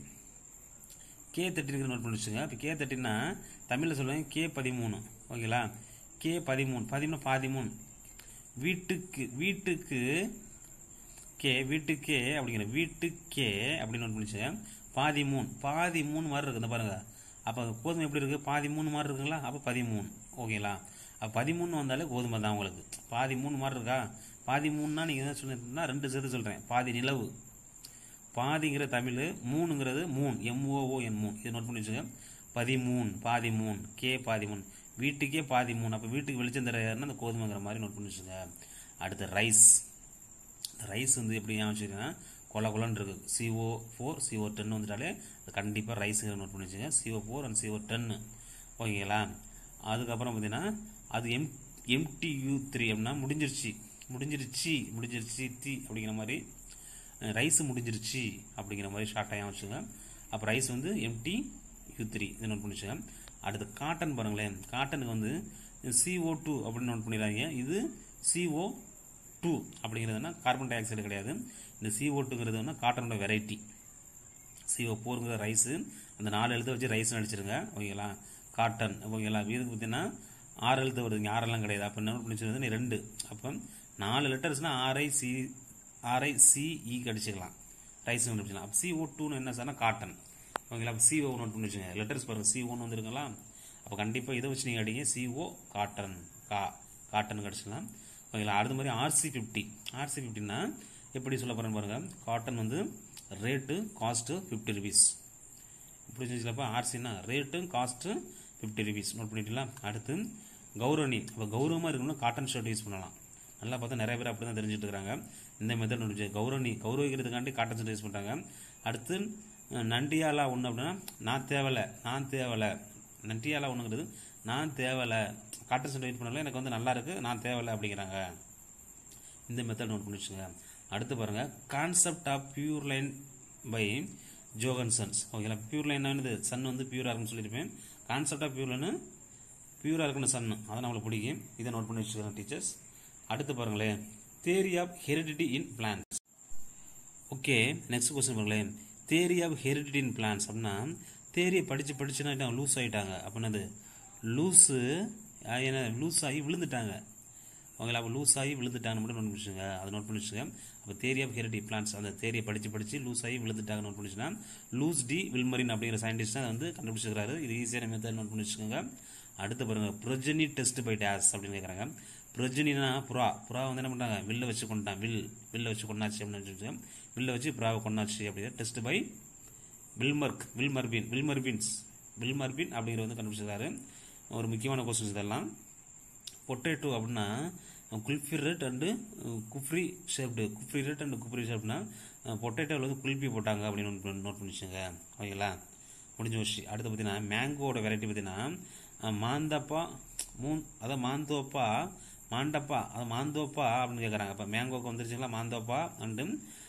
கே தேர்ட்டினுக்கு நோட் பண்ணி வச்சுங்க இப்போ கே தேர்ட்டின்னா தமிழில் சொல்லுவாங்க கே பதிமூணு ஓகேங்களா கே பதிமூணு பதிமூணு பதிமூணு வீட்டுக்கு வீட்டுக்கு கே வீட்டுக்கே அப்படிங்கிற வீட்டுக்கே அப்படின்னு நோட் பண்ணிச்சுங்க பாதி மூணு பாதி மூணு மாதிரி இருக்குது இந்த பாருங்க அப்போ கோதுமை எப்படி இருக்குது பாதி மூணு மாதிரி இருக்குங்களா அப்போ பதிமூணு ஓகேங்களா அப்போ பதிமூணு வந்தாலே கோதுமை தான் உங்களுக்கு பாதி மூணு மாதிரி இருக்கா பாதி மூணுனா நீங்கள் என்ன சொல்லிருந்தீங்கன்னா ரெண்டு சேர்த்து சொல்கிறேன் பாதி நிலவு பாதிங்கிற தமிழ் மூணுங்கிறது மூணு எம்ஓஓ என் மூணு இதை நோட் பண்ணி வச்சுங்க பதிமூணு பாதி மூணு கே பாதி மூணு வீட்டுக்கே பாதி மூணு அப்போ வீட்டுக்கு வெளிச்சம் தரையாருன்னா அந்த கோதுமைங்கிற மாதிரி நோட் பண்ணி வச்சுங்க அடுத்து ரைஸ் ரைஸ் வந்து எப்படி ஞாபகம் வச்சுக்கோங்கன்னா கொல கொலன்னு இருக்கு சிஓ ஃபோர் சிஓ டென் வந்துட்டாலே அது கண்டிப்பாக ரைஸுங்கிற நோட் பண்ணி வச்சுங்க சிஓ ஃபோர் அண்ட் சிஓ டென்னு ஓகேங்களா அதுக்கப்புறம் பார்த்தீங்கன்னா அது எம் எம்டியூ த்ரீ அப்படின்னா முடிஞ்சிருச்சு முடிஞ்சிருச்சு முடிஞ்சிருச்சு தி அப்படிங்கிற மாதிரி ரைஸ் முடிஞ்சிருச்சு அப்படிங்கிற மாதிரி ஷார்ட்டாக வச்சுங்க அப்போ ரைஸ் வந்து எம்டி யூ த்ரீ இதை நோட் பண்ணி வச்சுங்க அடுத்து காட்டன் பாருங்களேன் காட்டனுக்கு வந்து சிஓ டூ அப்படின்னு நோட் பண்ணிடுறாங்க இது சிஓ டூ அப்படிங்கிறதுனா கார்பன் டை ஆக்சைடு கிடையாது இந்த சிஓ டூங்கிறதுனா காட்டனோட வெரைட்டி சிஓ ஃபோருங்கிற ரைஸு அந்த நாலு எழுத்து வச்சு ரைஸ்னு அடிச்சிருங்க ஓகேங்களா காட்டன் ஓகேங்களா இதுக்கு பார்த்தீங்கன்னா ஆறு எழுத்து வருதுங்க ஆறெல்லாம் கிடையாது அப்போ என்ன பிடிச்சிருந்தது நீ ரெண்டு அப்போ நாலு லெட்டர்ஸ்னால் ஆர்ஐ சி ஆர்ஐ சிஇ அடிச்சுக்கலாம் ரைஸ் கண்டுபிடிச்சலாம் அப்போ சிஓ டூன்னு என்ன சார்னா காட்டன் ஓகேங்களா அப்போ சிஓ நோட் பண்ணி வச்சுங்க லெட்டர்ஸ் பாருங்கள் சி ஒன்று வந்துருங்களா அப்போ கண்டிப்பாக இதை வச்சு நீங்கள் அடிங்க சிஓ காட்டன் கா காட்டன் கிடச்சிக்கலாம் ஓகேங்களா அடுத்த மாதிரி ஆர்சி ஃபிஃப்டி ஆர்சி ஃபிஃப்டின்னா எப்படி சொல்ல போகிறேன்னு பாருங்கள் காட்டன் வந்து ரேட்டு காஸ்ட்டு ஃபிஃப்டி ருபீஸ் இப்படி செஞ்சுலப்பா ஆர்சின்னா rate cost fifty rupees note பண்ணிட்டீங்களா அடுத்து கௌரவனி அப்போ கௌரவமாக இருக்கணும்னா காட்டன் ஷர்ட் யூஸ் பண்ணலாம் நல்லா பார்த்தா நிறைய பேர் அப்படி தான் தெரிஞ்சுட்டு இருக்காங்க இந்த மெத்தட் நோட் கௌரவனி கௌரவிக்கிறதுக்காண்டி காட்டன் ஷர்ட் யூஸ் பண்ணுறாங்க அடுத்து நண்டியாலா ஒன்று அப்படின்னா நான் தேவலை நான் தேவலை நண்டியாலா ஒன்றுங்கிறது நான் தேவையில்ல காட்டன் சட்டை வெயிட் பண்ணல எனக்கு வந்து நல்லா இருக்கு நான் தேவையில்ல அப்படிங்கிறாங்க இந்த மெத்தட் நோட் பண்ணி வச்சுங்க அடுத்து பாருங்க concept of pure line by Johannsen's ஓகேங்களா பியூர் லைன் என்னது சன் வந்து பியூரா இருக்குன்னு சொல்லியிருப்பேன் கான்செப்ட் ஆஃப் பியூர் லைன் பியூரா இருக்கணும் சன் அதை நம்மளுக்கு பிடிக்கும் இதை நோட் பண்ணி வச்சுக்கிறோம் டீச்சர்ஸ் அடுத்து பாருங்களேன் theory of heredity in plants okay next question பாருங்களேன் theory of heredity in plants அப்படின்னா தேரியை படித்து படிச்சுன்னா லூஸ் ஆகிட்டாங்க அப்படின்னது லூஸு என்ன லூஸ் ஆகி விழுந்துட்டாங்க அவங்கள அப்போ லூஸ் ஆகி விழுந்துட்டாங்கன்னு மட்டும் நோட் பண்ணிச்சுங்க அதை நோட் பண்ணி வச்சுங்க அப்போ தேரி ஆஃப் ஹெரிடி பிளான்ஸ் அந்த தேரியை படித்து படித்து லூஸ் ஆகி விழுந்துட்டாங்க நோட் பண்ணிச்சுன்னா லூஸ் டி வில்மரின் அப்படிங்கிற சயின்டிஸ்ட் தான் வந்து கண்டுபிடிச்சிருக்காரு இது ஈஸியான மெத்தட் நோட் பண்ணி வச்சுக்கோங்க அடுத்து பாருங்க ப்ரொஜனி டெஸ்ட் பை டேஸ் அப்படின்னு கேட்குறாங்க ப்ரொஜனினா புறா புறா வந்து என்ன பண்ணுறாங்க வில்ல வச்சு கொண்டான் வில் வில்ல வச்சு கொண்டாச்சு அப்படின்னு சொல்லிட்டு வில்ல வச்சு புறாவை கொண்டாச்சு அப்படின்னு டெஸ்ட் பை வில்மர்க் வில்மர்பின் வில்மர்பின்ஸ் வில்மர்பின் அப்படிங்கிற வந்து கண்டுபிடிச்சிருக்காரு ஒரு முக்கியமான கொஸ்டின்ஸ் இதெல்லாம் பொட்டேட்டோ அப்படின்னா kulfi red and Kufri shaped Kufri red and Kufri ஷேப்னா பொட்டேட்டோவில் வந்து குல்பி போட்டாங்க அப்படின்னு நோட் பண்ணிச்சுங்க ஓகேங்களா முடிஞ்ச விஷயம் அடுத்து பார்த்தீங்கன்னா மேங்கோட வெரைட்டி பார்த்தீங்கன்னா மாந்தப்பா மூன் அதாவது மாந்தோப்பா மாண்டப்பா அது மாந்தோப்பா அப்படின்னு கேட்குறாங்க அப்போ மேங்கோக்கு வந்துருச்சுங்களா மாந்தோப்பா அண்டு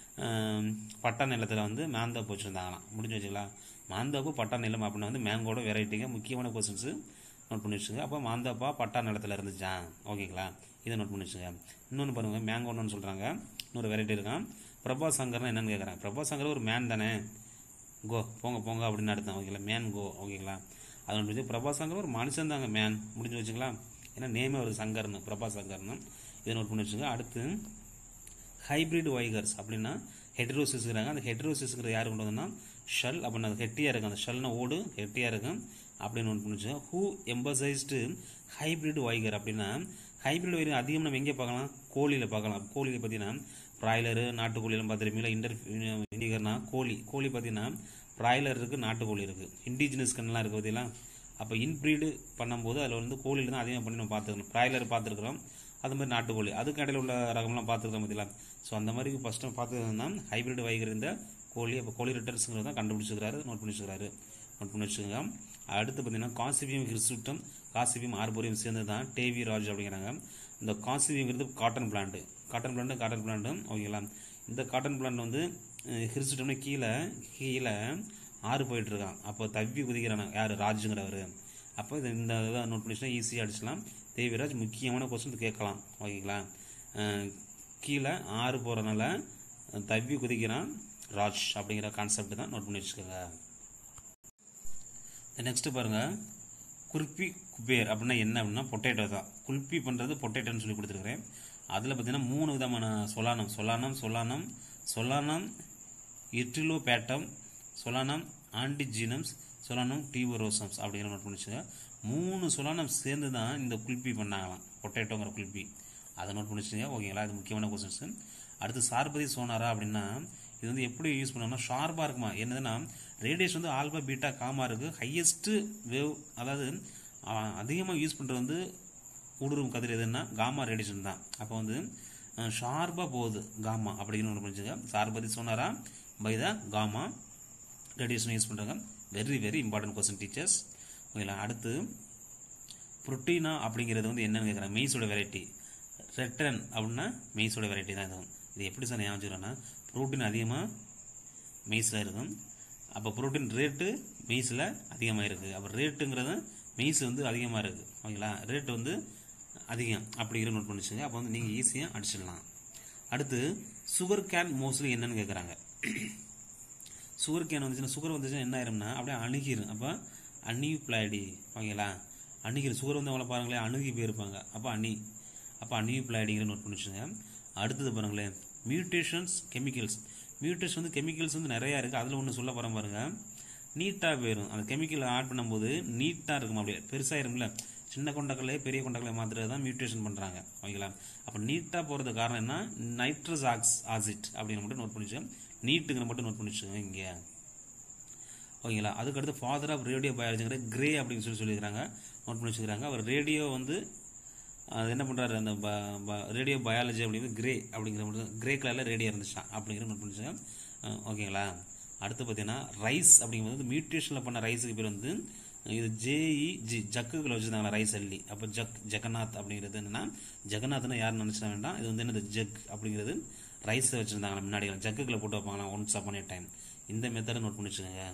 பட்டா நிலத்தில் வந்து மாந்தோப்பு வச்சுருந்தாங்களாம் முடிஞ்சு வச்சுங்களா மாந்தோப்பு பட்டா நிலம் அப்படின்னு வந்து மேங்கோட வெரைட்டிங்க முக்கியமான கொஸ்டின்ஸு நோட் பண்ணி வச்சுங்க அப்போ மாந்தப்பா பட்டா நிலத்தில் இருந்துச்சான் ஓகேங்களா இதை நோட் பண்ணி வச்சுங்க இன்னொன்று பாருங்க மேங்கோன்னு சொல்கிறாங்க இன்னொரு வெரைட்டி இருக்கான் பிரபா சங்கர்னா என்னன்னு கேட்குறாங்க பிரபா சங்கர் ஒரு மேன் தானே கோ போங்க போங்க அப்படின்னு அர்த்தம் ஓகேங்களா மேன் கோ ஓகேங்களா அது ஒன்று பிரபா சங்கர் ஒரு மனுஷன் தாங்க மேன் முடிஞ்சு வச்சுங்களா ஏன்னா நேமே ஒரு சங்கர்னு பிரபா சங்கர்னு இதை நோட் பண்ணி வச்சுங்க அடுத்து ஹைபிரிட் வைகர்ஸ் அப்படின்னா ஹெட்ரோசிஸ்ங்கிறாங்க அந்த ஹெட்ரோசிஸ்ங்கிற யார் கொண்டு வந்தோம்னா ஷல் அப்படின்னா அது ஹெட்டியாக இருக்கும் அந்த ஷல்னா ஓடு ஹெட்டியாக இருக்கும் அப்படின்னு ஒன்று பண்ணிச்சு ஹூ எம்பசைஸ்டு ஹைபிரிட் வைகர் அப்படின்னா ஹைபிரிட் வைகர் அதிகம் நம்ம எங்கே பார்க்கலாம் கோழியில் பார்க்கலாம் கோழியில் பார்த்தீங்கன்னா ப்ராய்லரு நாட்டுக்கோழிலாம் பார்த்துருப்பீங்களா இன்டர் இண்டிகர்னா கோழி கோழி பார்த்தீங்கன்னா ப்ராய்லர் இருக்குது நாட்டுக்கோழி இருக்குது இண்டிஜினஸ் கண்ணெலாம் இருக்குது பார்த்தீங்களா அப்போ இன்ப்ரீடு பண்ணும்போது அதில் வந்து கோழியில் தான் அதிகமாக பண்ணி நம்ம பார்த்துக்கணும் ப்ராய்லர் பார்த்துருக்குறோம் அது மாதிரி நாட்டுக்கோழி அதுக்கு இடையில உள்ள ரகம்லாம் பார்த்துருக்கோம் பார்த்தீங்களா ஸோ அந்த மாதிரி ஃபஸ்ட்டு பார்த்துருந்தா ஹைபிரிட் வைகர் இந்த கோழி அப்போ கோழி ரிட்டர்ஸுங்கிறது தான் கண்டுபிடிச்சிருக்காரு நோட் பண்ணி வச்சுக்கிறாரு நோட் பண்ணி வச்சுக்கோங்க அடுத்து பார்த்தீங்கன்னா காசிபியம் ஹிர்சுட்டம் காசிபியம் ஆர்போரியம் சேர்ந்து தான் டேவி ராஜ் அப்படிங்கிறாங்க இந்த காசிபியங்கிறது cotton plant cotton plant cotton plant ஓகேங்களா இந்த காட்டன் பிளான்ட் வந்து ஹிர்சுட்டம்னா கீழே கீழே ஆறு போயிட்டு இருக்கான் அப்போ தவ்வி குதிக்கிறான யார் ராஜுங்கிறவர் அப்போ இது இந்த இதை நோட் பண்ணிச்சுன்னா ஈஸியாக அடிச்சலாம் தேவிராஜ் முக்கியமான கொஸ்டின் கேட்கலாம் ஓகேங்களா கீழே ஆறு போகிறனால தவ்வி குதிக்கிறான் ராஜ் அப்படிங்கிற கான்செப்ட் தான் நோட் பண்ணி வச்சுக்கோங்க நெக்ஸ்ட் பாருங்க குல்பி குபேர் அப்படின்னா என்ன அப்படின்னா பொட்டேட்டோ தான் குல்பி பண்ணுறது பொட்டேட்டோன்னு சொல்லி கொடுத்துருக்குறேன் அதில் பார்த்தீங்கன்னா மூணு விதமான சொலானம் சொலானம் சொலானம் சொலானம் இட்ரிலோ பேட்டம் சொலானம் ஆன்டிஜீனம்ஸ் சொலானம் டியூபரோசம்ஸ் அப்படிங்கிற நோட் பண்ணிச்சுங்க மூணு சொலானம் சேர்ந்து தான் இந்த குல்பி பண்ணாங்களாம் பொட்டேட்டோங்கிற குல்பி அதை நோட் பண்ணிச்சுங்க ஓகேங்களா இது முக்கியமான கொஸ்டின்ஸ் அடுத்து சார்பதி சோனாரா அப்படின்னா இது வந்து எப்படி யூஸ் பண்ணோம்னா ஷார்ப்பாக இருக்குமா என்னதுன்னா ரேடியேஷன் வந்து ஆல்பா பீட்டா காமா இருக்கு ஹையஸ்ட் வேவ் அதாவது அதிகமாக யூஸ் பண்ணுறது வந்து ஊடுருவும் கதிர் எதுன்னா காமா ரேடியேஷன் தான் அப்போ வந்து ஷார்ப்பாக போகுது காமா அப்படிங்கிற ஒன்று புரிஞ்சுங்க Sharbati Sonora by the gamma radiation use பண்ணுறாங்க very very important question teachers ஓகேங்களா அடுத்து புரோட்டீனா அப்படிங்கிறது வந்து என்னன்னு கேட்குறாங்க மெய்ஸோட வெரைட்டி ரெட்டன் அப்படின்னா மெய்ஸோட வெரைட்டி தான் இது இது எப்படி சார் ஞாபகம் ப்ரோட்டீன் அதிகமாக மெய்ஸில் இருக்கும் அப்போ ப்ரோட்டீன் ரேட்டு மெய்ஸில் அதிகமாக இருக்குது அப்போ ரேட்டுங்கிறது மெய்ஸ் வந்து அதிகமாக இருக்குது ஓகேங்களா ரேட் வந்து அதிகம் அப்படிங்கிற நோட் பண்ணிச்சுங்க அப்போ வந்து நீங்கள் ஈஸியாக அடிச்சிடலாம் அடுத்து சுகர் கேன் மோஸ்ட்லி என்னன்னு கேட்குறாங்க சுகர் கேன் வந்துச்சுன்னா சுகர் வந்துச்சுன்னா என்ன ஆயிரும்னா அப்படியே அணுகிரும் அப்போ அணிவு பிளாடி ஓகேங்களா அணுகிரும் சுகர் வந்து அவங்கள பாருங்களேன் அணுகி போயிருப்பாங்க அப்போ அணி அப்போ அணிவு பிளாடிங்கிற நோட் பண்ணிச்சுங்க அடுத்தது பாருங்களேன் மியூட்டேஷன்ஸ் கெமிக்கல்ஸ் மியூட்டேஷன் வந்து கெமிக்கல்ஸ் வந்து நிறையா இருக்குது அதில் ஒன்று சொல்ல போகிறேன் பாருங்க நீட்டாக போயிடும் அந்த கெமிக்கல் ஆட் பண்ணும்போது நீட்டாக இருக்கும் அப்படியே பெருசாயிரும்ல சின்ன கொண்டக்கல்லையே பெரிய கொண்டக்கல்லை மாத்திரை தான் மியூட்டேஷன் பண்ணுறாங்க ஓகேங்களா அப்போ நீட்டாக போகிறது காரணம் என்ன நைட்ரஸ் ஆக்ஸ் ஆசிட் அப்படின்னு மட்டும் நோட் பண்ணிச்சு நீட்டுங்கிற மட்டும் நோட் பண்ணிச்சுங்க இங்கே ஓகேங்களா அதுக்கடுத்து ஃபாதர் ஆஃப் ரேடியோ பயாலஜிங்கிற கிரே அப்படின்னு சொல்லி சொல்லியிருக்காங்க நோட் பண்ணி வச்சுக்கிறாங்க அவர் ரேடியோ வந்து அது என்ன பண்ணுறாரு அந்த ரேடியோ பயாலஜி அப்படிங்கிறது கிரே அப்படிங்கிற மட்டும் கிரே கலரில் ரேடியோ இருந்துச்சான் அப்படிங்கிற நோட் பண்ணிச்சுங்க ஓகேங்களா அடுத்து பார்த்தீங்கன்னா ரைஸ் அப்படிங்கிறது மியூட்டேஷனில் பண்ண ரைஸுக்கு பேர் வந்து இது ஜேஇ ஜி ஜக்குகளை வச்சுருந்தாங்களா ரைஸ் அள்ளி அப்போ ஜக் ஜெகநாத் அப்படிங்கிறது என்னன்னா ஜெகநாத்னா யாருன்னு நினச்சிட வேண்டாம் இது வந்து என்னது ஜக் அப்படிங்கிறது ரைஸை வச்சுருந்தாங்களா முன்னாடி ஜக்குகளை போட்டு வைப்பாங்களா ஒன்ஸ் அப்பான் ஏ டைம் இந்த மெத்தடை நோட் பண்ணி வச்சுக்கோங்க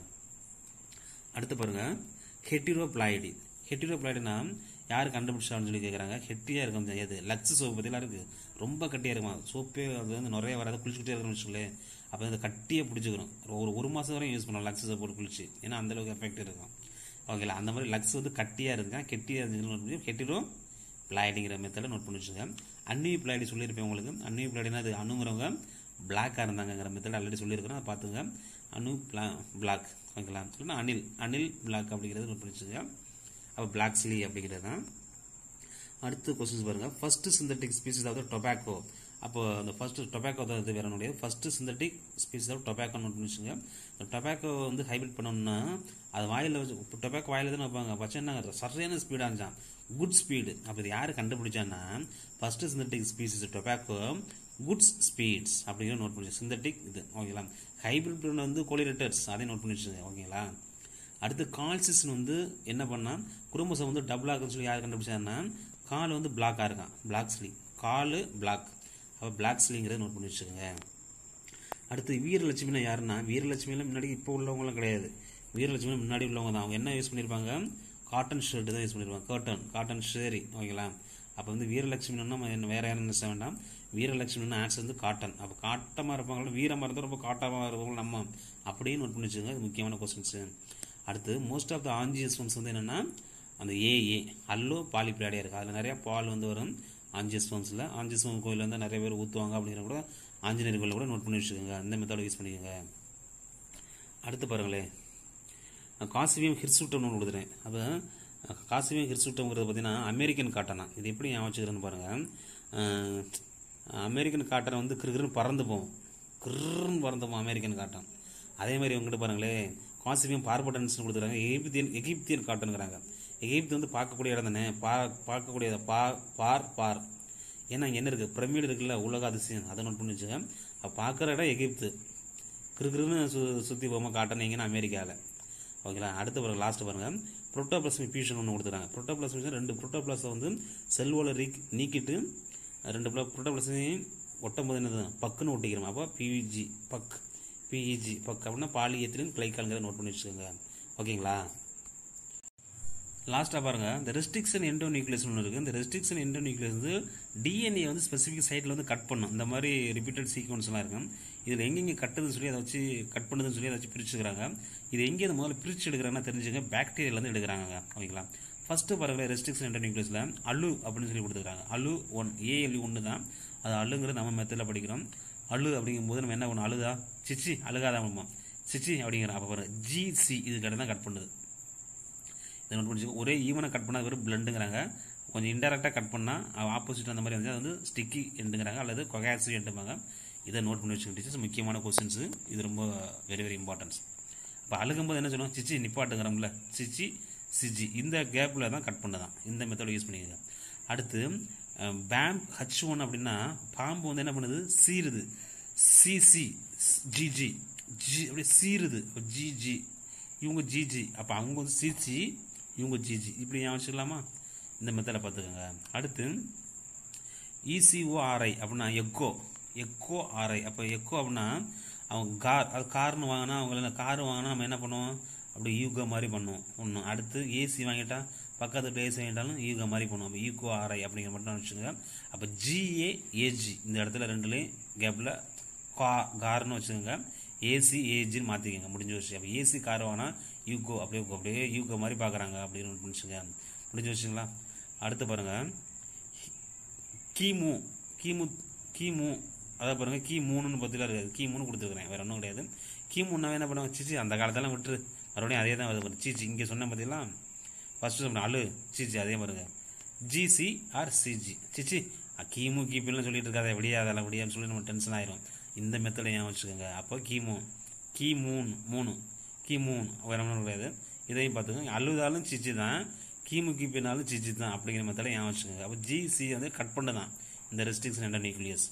அடுத்து பாருங்க ஹெட்டிரோ பிளாய்டி ஹெட்டிரோ பிளாய்டுனா யார் கண்டுபிடிச்சான்னு சொல்லி கேட்குறாங்க ஹெட்டியாக இருக்கும் எது லக்ஸ் சோப்பு பற்றிலாம் இருக்குது ரொம்ப கட்டியாக இருக்குமா சோப்பே அது வந்து நிறைய வராது குளிச்சுக்கிட்டே இருக்கணும்னு வச்சுக்கோங்களேன் அப்போ அந்த கட்டியை பிடிச்சிக்கிறோம் ஒரு ஒரு மாதம் வரையும் யூஸ் பண்ணலாம் லக்ஸ் சோப்பு போட்டு குளிச்சு ஏன்னா அந்தளவுக்கு எஃபெக்ட் இருக்கும் ஓகேங்களா அந்த மாதிரி லக்ஸ் வந்து கட்டியாக இருக்குங்க கெட்டியாக இருந்துச்சு ஹெட்டிரோ பிளாய்டிங்கிற மெத்தடை நோட் பண்ணி வச்சுங்க அன்னிவி பிளாய்டி சொல்லியிருப்பேன் உங்களுக்கு அன்னிவி பிளாய்டினா அது அணுங்கிறவங்க பிளாக்காக இருந்தாங்கங்கிற மெத்தட் ஆல்ரெடி சொல்லியிருக்கிறேன் அதை பார்த்துங்க அணு பிளா பிளாக் ஓகேங்களா இல்லைன்னா அனில் அனில் பிளாக் அப்படிங்கிறது நோட் பண்ணி வச்சுங்க அப்போ பிளாக் ஸ்லீ அப்படிங்கிறது தான் அடுத்த கொஸ்டின்ஸ் பாருங்க first synthetic species of tobacco அப்போ அந்த ஃபர்ஸ்ட் டொபாக்கோ தான் இது வேற முடியாது first synthetic species of tobacco note பண்ணி வச்சுங்க இந்த டொபாக்கோ வந்து ஹைபிரிட் பண்ணணும்னா அது வாயில் வச்சு இப்போ டொபாக்கோ வாயில் தான் வைப்பாங்க பச்சை என்ன சரியான ஸ்பீடாக இருந்துச்சான் குட் ஸ்பீடு அப்போ இது யார் கண்டுபிடிச்சான்னா first synthetic species tobacco Goodspeed அப்படிங்கிற நோட் பண்ணி சிந்தட்டிக் இது ஓகேங்களா ஹைபிரிட் வந்து கோலிரேட்டர்ஸ் அதையும் நோட் பண்ணி வச்சுங்க ஓகேங்களா அடுத்து கால்சிஸ்னு வந்து என்ன பண்ணா குரோமோசோம் வந்து டபுளாக இருக்குன்னு சொல்லி யார் கண்டுபிடிச்சாருன்னா கால் வந்து பிளாக்காக இருக்கான் பிளாக் ஸ்லீ கால் பிளாக் அப்போ பிளாக் ஸ்லீங்கிறத நோட் பண்ணி வச்சுக்கோங்க அடுத்து வீரலட்சுமினா யாருன்னா வீரலட்சுமியில் முன்னாடி இப்போ உள்ளவங்களாம் கிடையாது வீரலட்சுமி முன்னாடி உள்ளவங்க தான் அவங்க என்ன யூஸ் பண்ணியிருப்பாங்க காட்டன் ஷர்ட் தான் யூஸ் பண்ணியிருப்பாங்க காட்டன் காட்டன் ஷேரி ஓகேங்களா அப்போ வந்து வீரலட்சுமினா நம்ம என்ன வேற யாரும் நினைச்ச வேண்டாம் வீரலட்சுமினா ஆன்சர் வந்து காட்டன் அப்போ காட்டமாக இருப்பாங்களோ வீரமாக இருந்தால் ரொம்ப காட்டமாக இருப்பாங்களோ நம்ம அப்படின்னு நோட் பண்ணி வச்சுக்கோங்க அது முக்கியமான கொஸ்டின்ஸு அடுத்து மோஸ்ட் ஆஃப் த ஆஞ்சியஸ்வம்ஸ் வந்து என்னென்னா அந்த ஏஏ அல்லோ பாலிபிளாடியாக இருக்குது அதில் நிறையா பால் வந்து வரும் ஆஞ்சியஸ்வம்ஸில் ஆஞ்சியஸ்வம் கோயில் வந்து நிறைய பேர் ஊற்றுவாங்க அப்படிங்கிற கூட ஆஞ்சநேயர் கோயிலில் கூட நோட் பண்ணி வச்சுக்கோங்க அந்த மெத்தடை யூஸ் பண்ணிக்கோங்க அடுத்து பாருங்களேன் காசிவியம் ஹிர்சூட்டம் ஒன்று கொடுத்துறேன் அப்போ காசிவியம் ஹிர்சூட்டம்ங்கிறது பார்த்தீங்கன்னா அமெரிக்கன் காட்டனா இது எப்படி ஞாபகம் வச்சுக்கிறேன்னு பாருங்கள் அமெரிக்கன் காட்டனை வந்து கிருகிருன்னு பறந்து போகும் கிருன்னு பறந்து போகும் அமெரிக்கன் காட்டன் அதே மாதிரி உங்ககிட்ட பாருங்களேன் காசிவியம் பார்பட்டன்ஸ் கொடுத்துருக்காங்க எகிப்தியன் எகிப்தியன் காட்டுங்கிறாங்க எகிப்து வந்து பார்க்கக்கூடிய இடம் தானே பா பார்க்கக்கூடிய பா பார் பார் ஏன்னா இங்கே என்ன இருக்குது பிரமிடு இருக்குல்ல உலக அதிசயம் அதை நோட் பண்ணி வச்சுக்க அப்போ பார்க்குற இடம் எகிப்து கிருகிருன்னு சு சுற்றி போகாமல் காட்டினீங்கன்னா அமெரிக்காவில் ஓகேங்களா அடுத்து பாருங்க லாஸ்ட் பாருங்கள் புரோட்டோபிளஸ்மி ஃபியூஷன் ஒன்று கொடுத்துருக்காங்க புரோட்டோபிளஸ்மி ரெண்டு புரோட்டோபிளஸை வந்து செல்வோல ரீக் நீக்கிட்டு ரெண்டு புரோட்டோபிளஸையும் ஒட்டும் போது என்னது பக்குன்னு ஒட்டிக்கிறோம் அப்போ பிவிஜி பக் பிஇஜி பக் அப்படின்னா பாலியத்திலின் கிளைக்கால்ங்கிறத நோட் பண்ணி வச்சுக்கோங்க ஓகேங்களா லாஸ்ட்டாக பாருங்க இந்த ரெஸ்ட்ரிக்ஷன் எண்டோ நியூக்ளியஸ் ஒன்று இருக்குது இந்த ரெஸ்ட்ரிக்ஷன் எண்டோ நியூக்ளியஸ் வந்து டிஎன்ஏ வந்து ஸ்பெசிஃபிக் சைட்டில் வந்து கட் பண்ணும் இந்த மாதிரி ரிப்பீட்டட் சீக்வன்ஸ்லாம் இருக்கும் இதில் எங்கெங்கே கட்டுதுன்னு சொல்லி அதை வச்சு கட் பண்ணுதுன்னு சொல்லி அதை வச்சு பிரிச்சுக்கிறாங்க இது எங்கே இந்த முதல்ல பிரித்து எடுக்கிறாங்கன்னா தெரிஞ்சுங்க பாக்டீரியாலேருந்து எடுக்கிறாங்க ஓகேங்களா ஃபஸ்ட்டு பாருங்க ரெஸ்ட்ரிக்ஷன் எண்டோ நியூக்ளியஸில் அலு அப்படின்னு சொல்லி கொடுத்துருக்காங்க அலு ஒன் ஏஎல்யூ ஒன்று தான் அது அலுங்கிறது நம்ம மெத்தடில் படிக்கிறோம் அழு அப்படிங்கும்போது நம்ம என்ன பண்ணணும் அழுதா சிச்சி அழுகாதான் பண்ணுவோம் சிச்சி அப்படிங்கிற அப்போ பாருங்க ஜிசி இது கடை தான் கட் பண்ணுது இதை நோட் பண்ணி ஒரே ஈவனை கட் பண்ணால் வெறும் பிளண்டுங்கிறாங்க கொஞ்சம் இன்டெரக்டாக கட் பண்ணால் ஆப்போசிட் அந்த மாதிரி வந்து அது வந்து ஸ்டிக்கி எண்டுங்கிறாங்க அல்லது கொகாசிவ் எண்டுமாங்க இதை நோட் பண்ணி வச்சுக்க டீச்சர்ஸ் முக்கியமான கொஸ்டின்ஸு இது ரொம்ப வெரி வெரி இம்பார்ட்டன்ஸ் இப்போ அழுகும்போது என்ன சொல்லுவோம் சிச்சி நிப்பாட்டுங்கிறோம்ல சிச்சி சிஜி இந்த கேப்பில் தான் கட் பண்ணதான் இந்த மெத்தடை யூஸ் பண்ணிக்கோங்க அடுத்து பேம் ஹச் ஒன் அப்படின்னா பாம்பு வந்து என்ன பண்ணுது சீருது சிசி ஜிஜி ஜி அப்படியே சீருது ஜிஜி இவங்க ஜிஜி அப்போ அவங்க வந்து சிசி இவங்க ஜிஜி இப்படி ஞாபகம் வச்சுக்கலாமா இந்த மெத்தடை பார்த்துக்கோங்க அடுத்து இசிஓஆர்ஐ அப்படின்னா எக்கோ எக்கோ ஆர்ஐ அப்போ எக்கோ அப்படின்னா அவங்க கார் அது கார்னு வாங்கினா அவங்க கார் வாங்கினா நம்ம என்ன பண்ணுவோம் அப்படி யூகா மாதிரி பண்ணுவோம் ஒன்று அடுத்து ஏசி வாங்கிட்டா பக்கத்து ஏசி வாங்கிட்டாலும் யூகா மாதிரி பண்ணுவோம் அப்போ யூகோ ஆர்ஐ அப்படிங்கிற மட்டும் வச்சுக்கோங்க அப்போ ஜிஏ ஏஜி இந்த இடத்துல ரெண்டுலேயும் கேப்பில் கா கார்னு வச்சுக்கோங்க ஏசி ஏஜின்னு மாற்றிக்கோங்க முடிஞ்சு வச்சு அப்போ ஏசி கார் வாங்கினா யூகோ அப்படியே அப்படியே யூகோ மாதிரி பார்க்குறாங்க அப்படின்னு முடிச்சுங்க முடிஞ்சு வச்சுங்களா அடுத்து பாருங்கள் கீமு கீமு கீமு அதாவது பாருங்க கீ மூணுன்னு பத்தில இருக்காது கீ மூணு கொடுத்துருக்குறேன் வேற ஒன்றும் கிடையாது கீ மூணு என்ன பண்ணுவாங்க சிச்சி அந்த காலத்தெல்லாம் விட்டுரு மறுபடியும் அதே தான் வருது சீச்சி இங்கே சொன்ன பார்த்தீங்களா ஃபர்ஸ்ட் சொன்ன அழு சீச்சி அதே பாருங்க ஜிசி ஆர் சிஜி சிச்சி கீமு கீப்பிலாம் சொல்லிட்டு இருக்காத விடியா அதெல்லாம் விடியான்னு சொல்லி நம்ம டென்ஷன் ஆயிரும் இந்த மெத்தடை ஏன் வச்சுக்கோங்க அப்போ கீமு கீ மூணு மூணு கீ மூணு வேற ஒன்றும் கிடையாது இதையும் பார்த்துக்கோங்க அழுதாலும் சிச்சி தான் கீமு கீப்பினாலும் சிச்சி தான் அப்படிங்கிற மெத்தடை ஏன் வச்சுக்கோங்க அப்போ ஜிசி வந்து கட் பண்ண தான் இந்த ரெஸ்ட்ரிக்ஷன் என்ற நியூக்ளியஸ்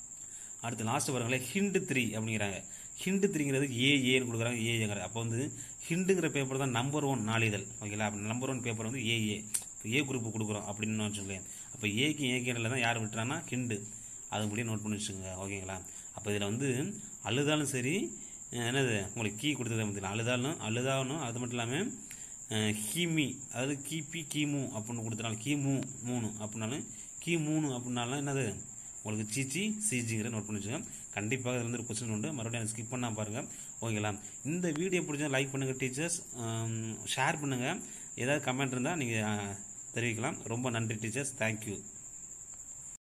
அடுத்து லாஸ்ட் பாருங்களேன் ஹிண்ட் த்ரீ அப்படிங்கிறாங்க ஹிண்ட் த்ரீங்கிறது ஏ ஏன்னு கொடுக்குறாங்க ஏங்கிறாங்க அப்போ வந்து ஹிண்டுங்கிற பேப்பர் தான் நம்பர் ஒன் நாளிதழ் ஓகேங்களா அப்போ நம்பர் ஒன் பேப்பர் வந்து ஏஏ இப்போ ஏ குரூப் கொடுக்குறோம் அப்படின்னு வச்சுக்கோங்களேன் அப்போ ஏக்கு ஏகேனில் தான் யார் விட்டுறான்னா ஹிண்டு அது முடியே நோட் பண்ணி வச்சுக்கோங்க ஓகேங்களா அப்போ இதில் வந்து அழுதாலும் சரி அஹ் என்னது உங்களுக்கு கீ கொடுத்தது பார்த்தீங்களா அழுதாலும் அழுதாலும் அது மட்டும் இல்லாமல் அஹ் கிமி அதாவது கிபி கிமு அப்படின்னு கொடுத்தனால கிமு மூணு அப்படின்னாலும் கி மூணு அப்படின்னாலும் என்னது உங்களுக்கு சிச்சி சிஜிங்கிற நோட் பண்ணி வச்சுக்கோங்க கண்டிப்பாக இதில் வந்து ஒரு கொஸ்டின் உண்டு மறுபடியும் ஸ்கிப் பண்ணால் பாருங்கள் ஓகேங்களா இந்த வீடியோ பிடிச்சா லைக் பண்ணுங்கள் டீச்சர்ஸ் ஷேர் பண்ணுங்கள் ஏதாவது கமெண்ட் இருந்தால் நீங்கள் தெரிவிக்கலாம் ரொம்ப நன்றி டீச்சர்ஸ் தேங்க்யூ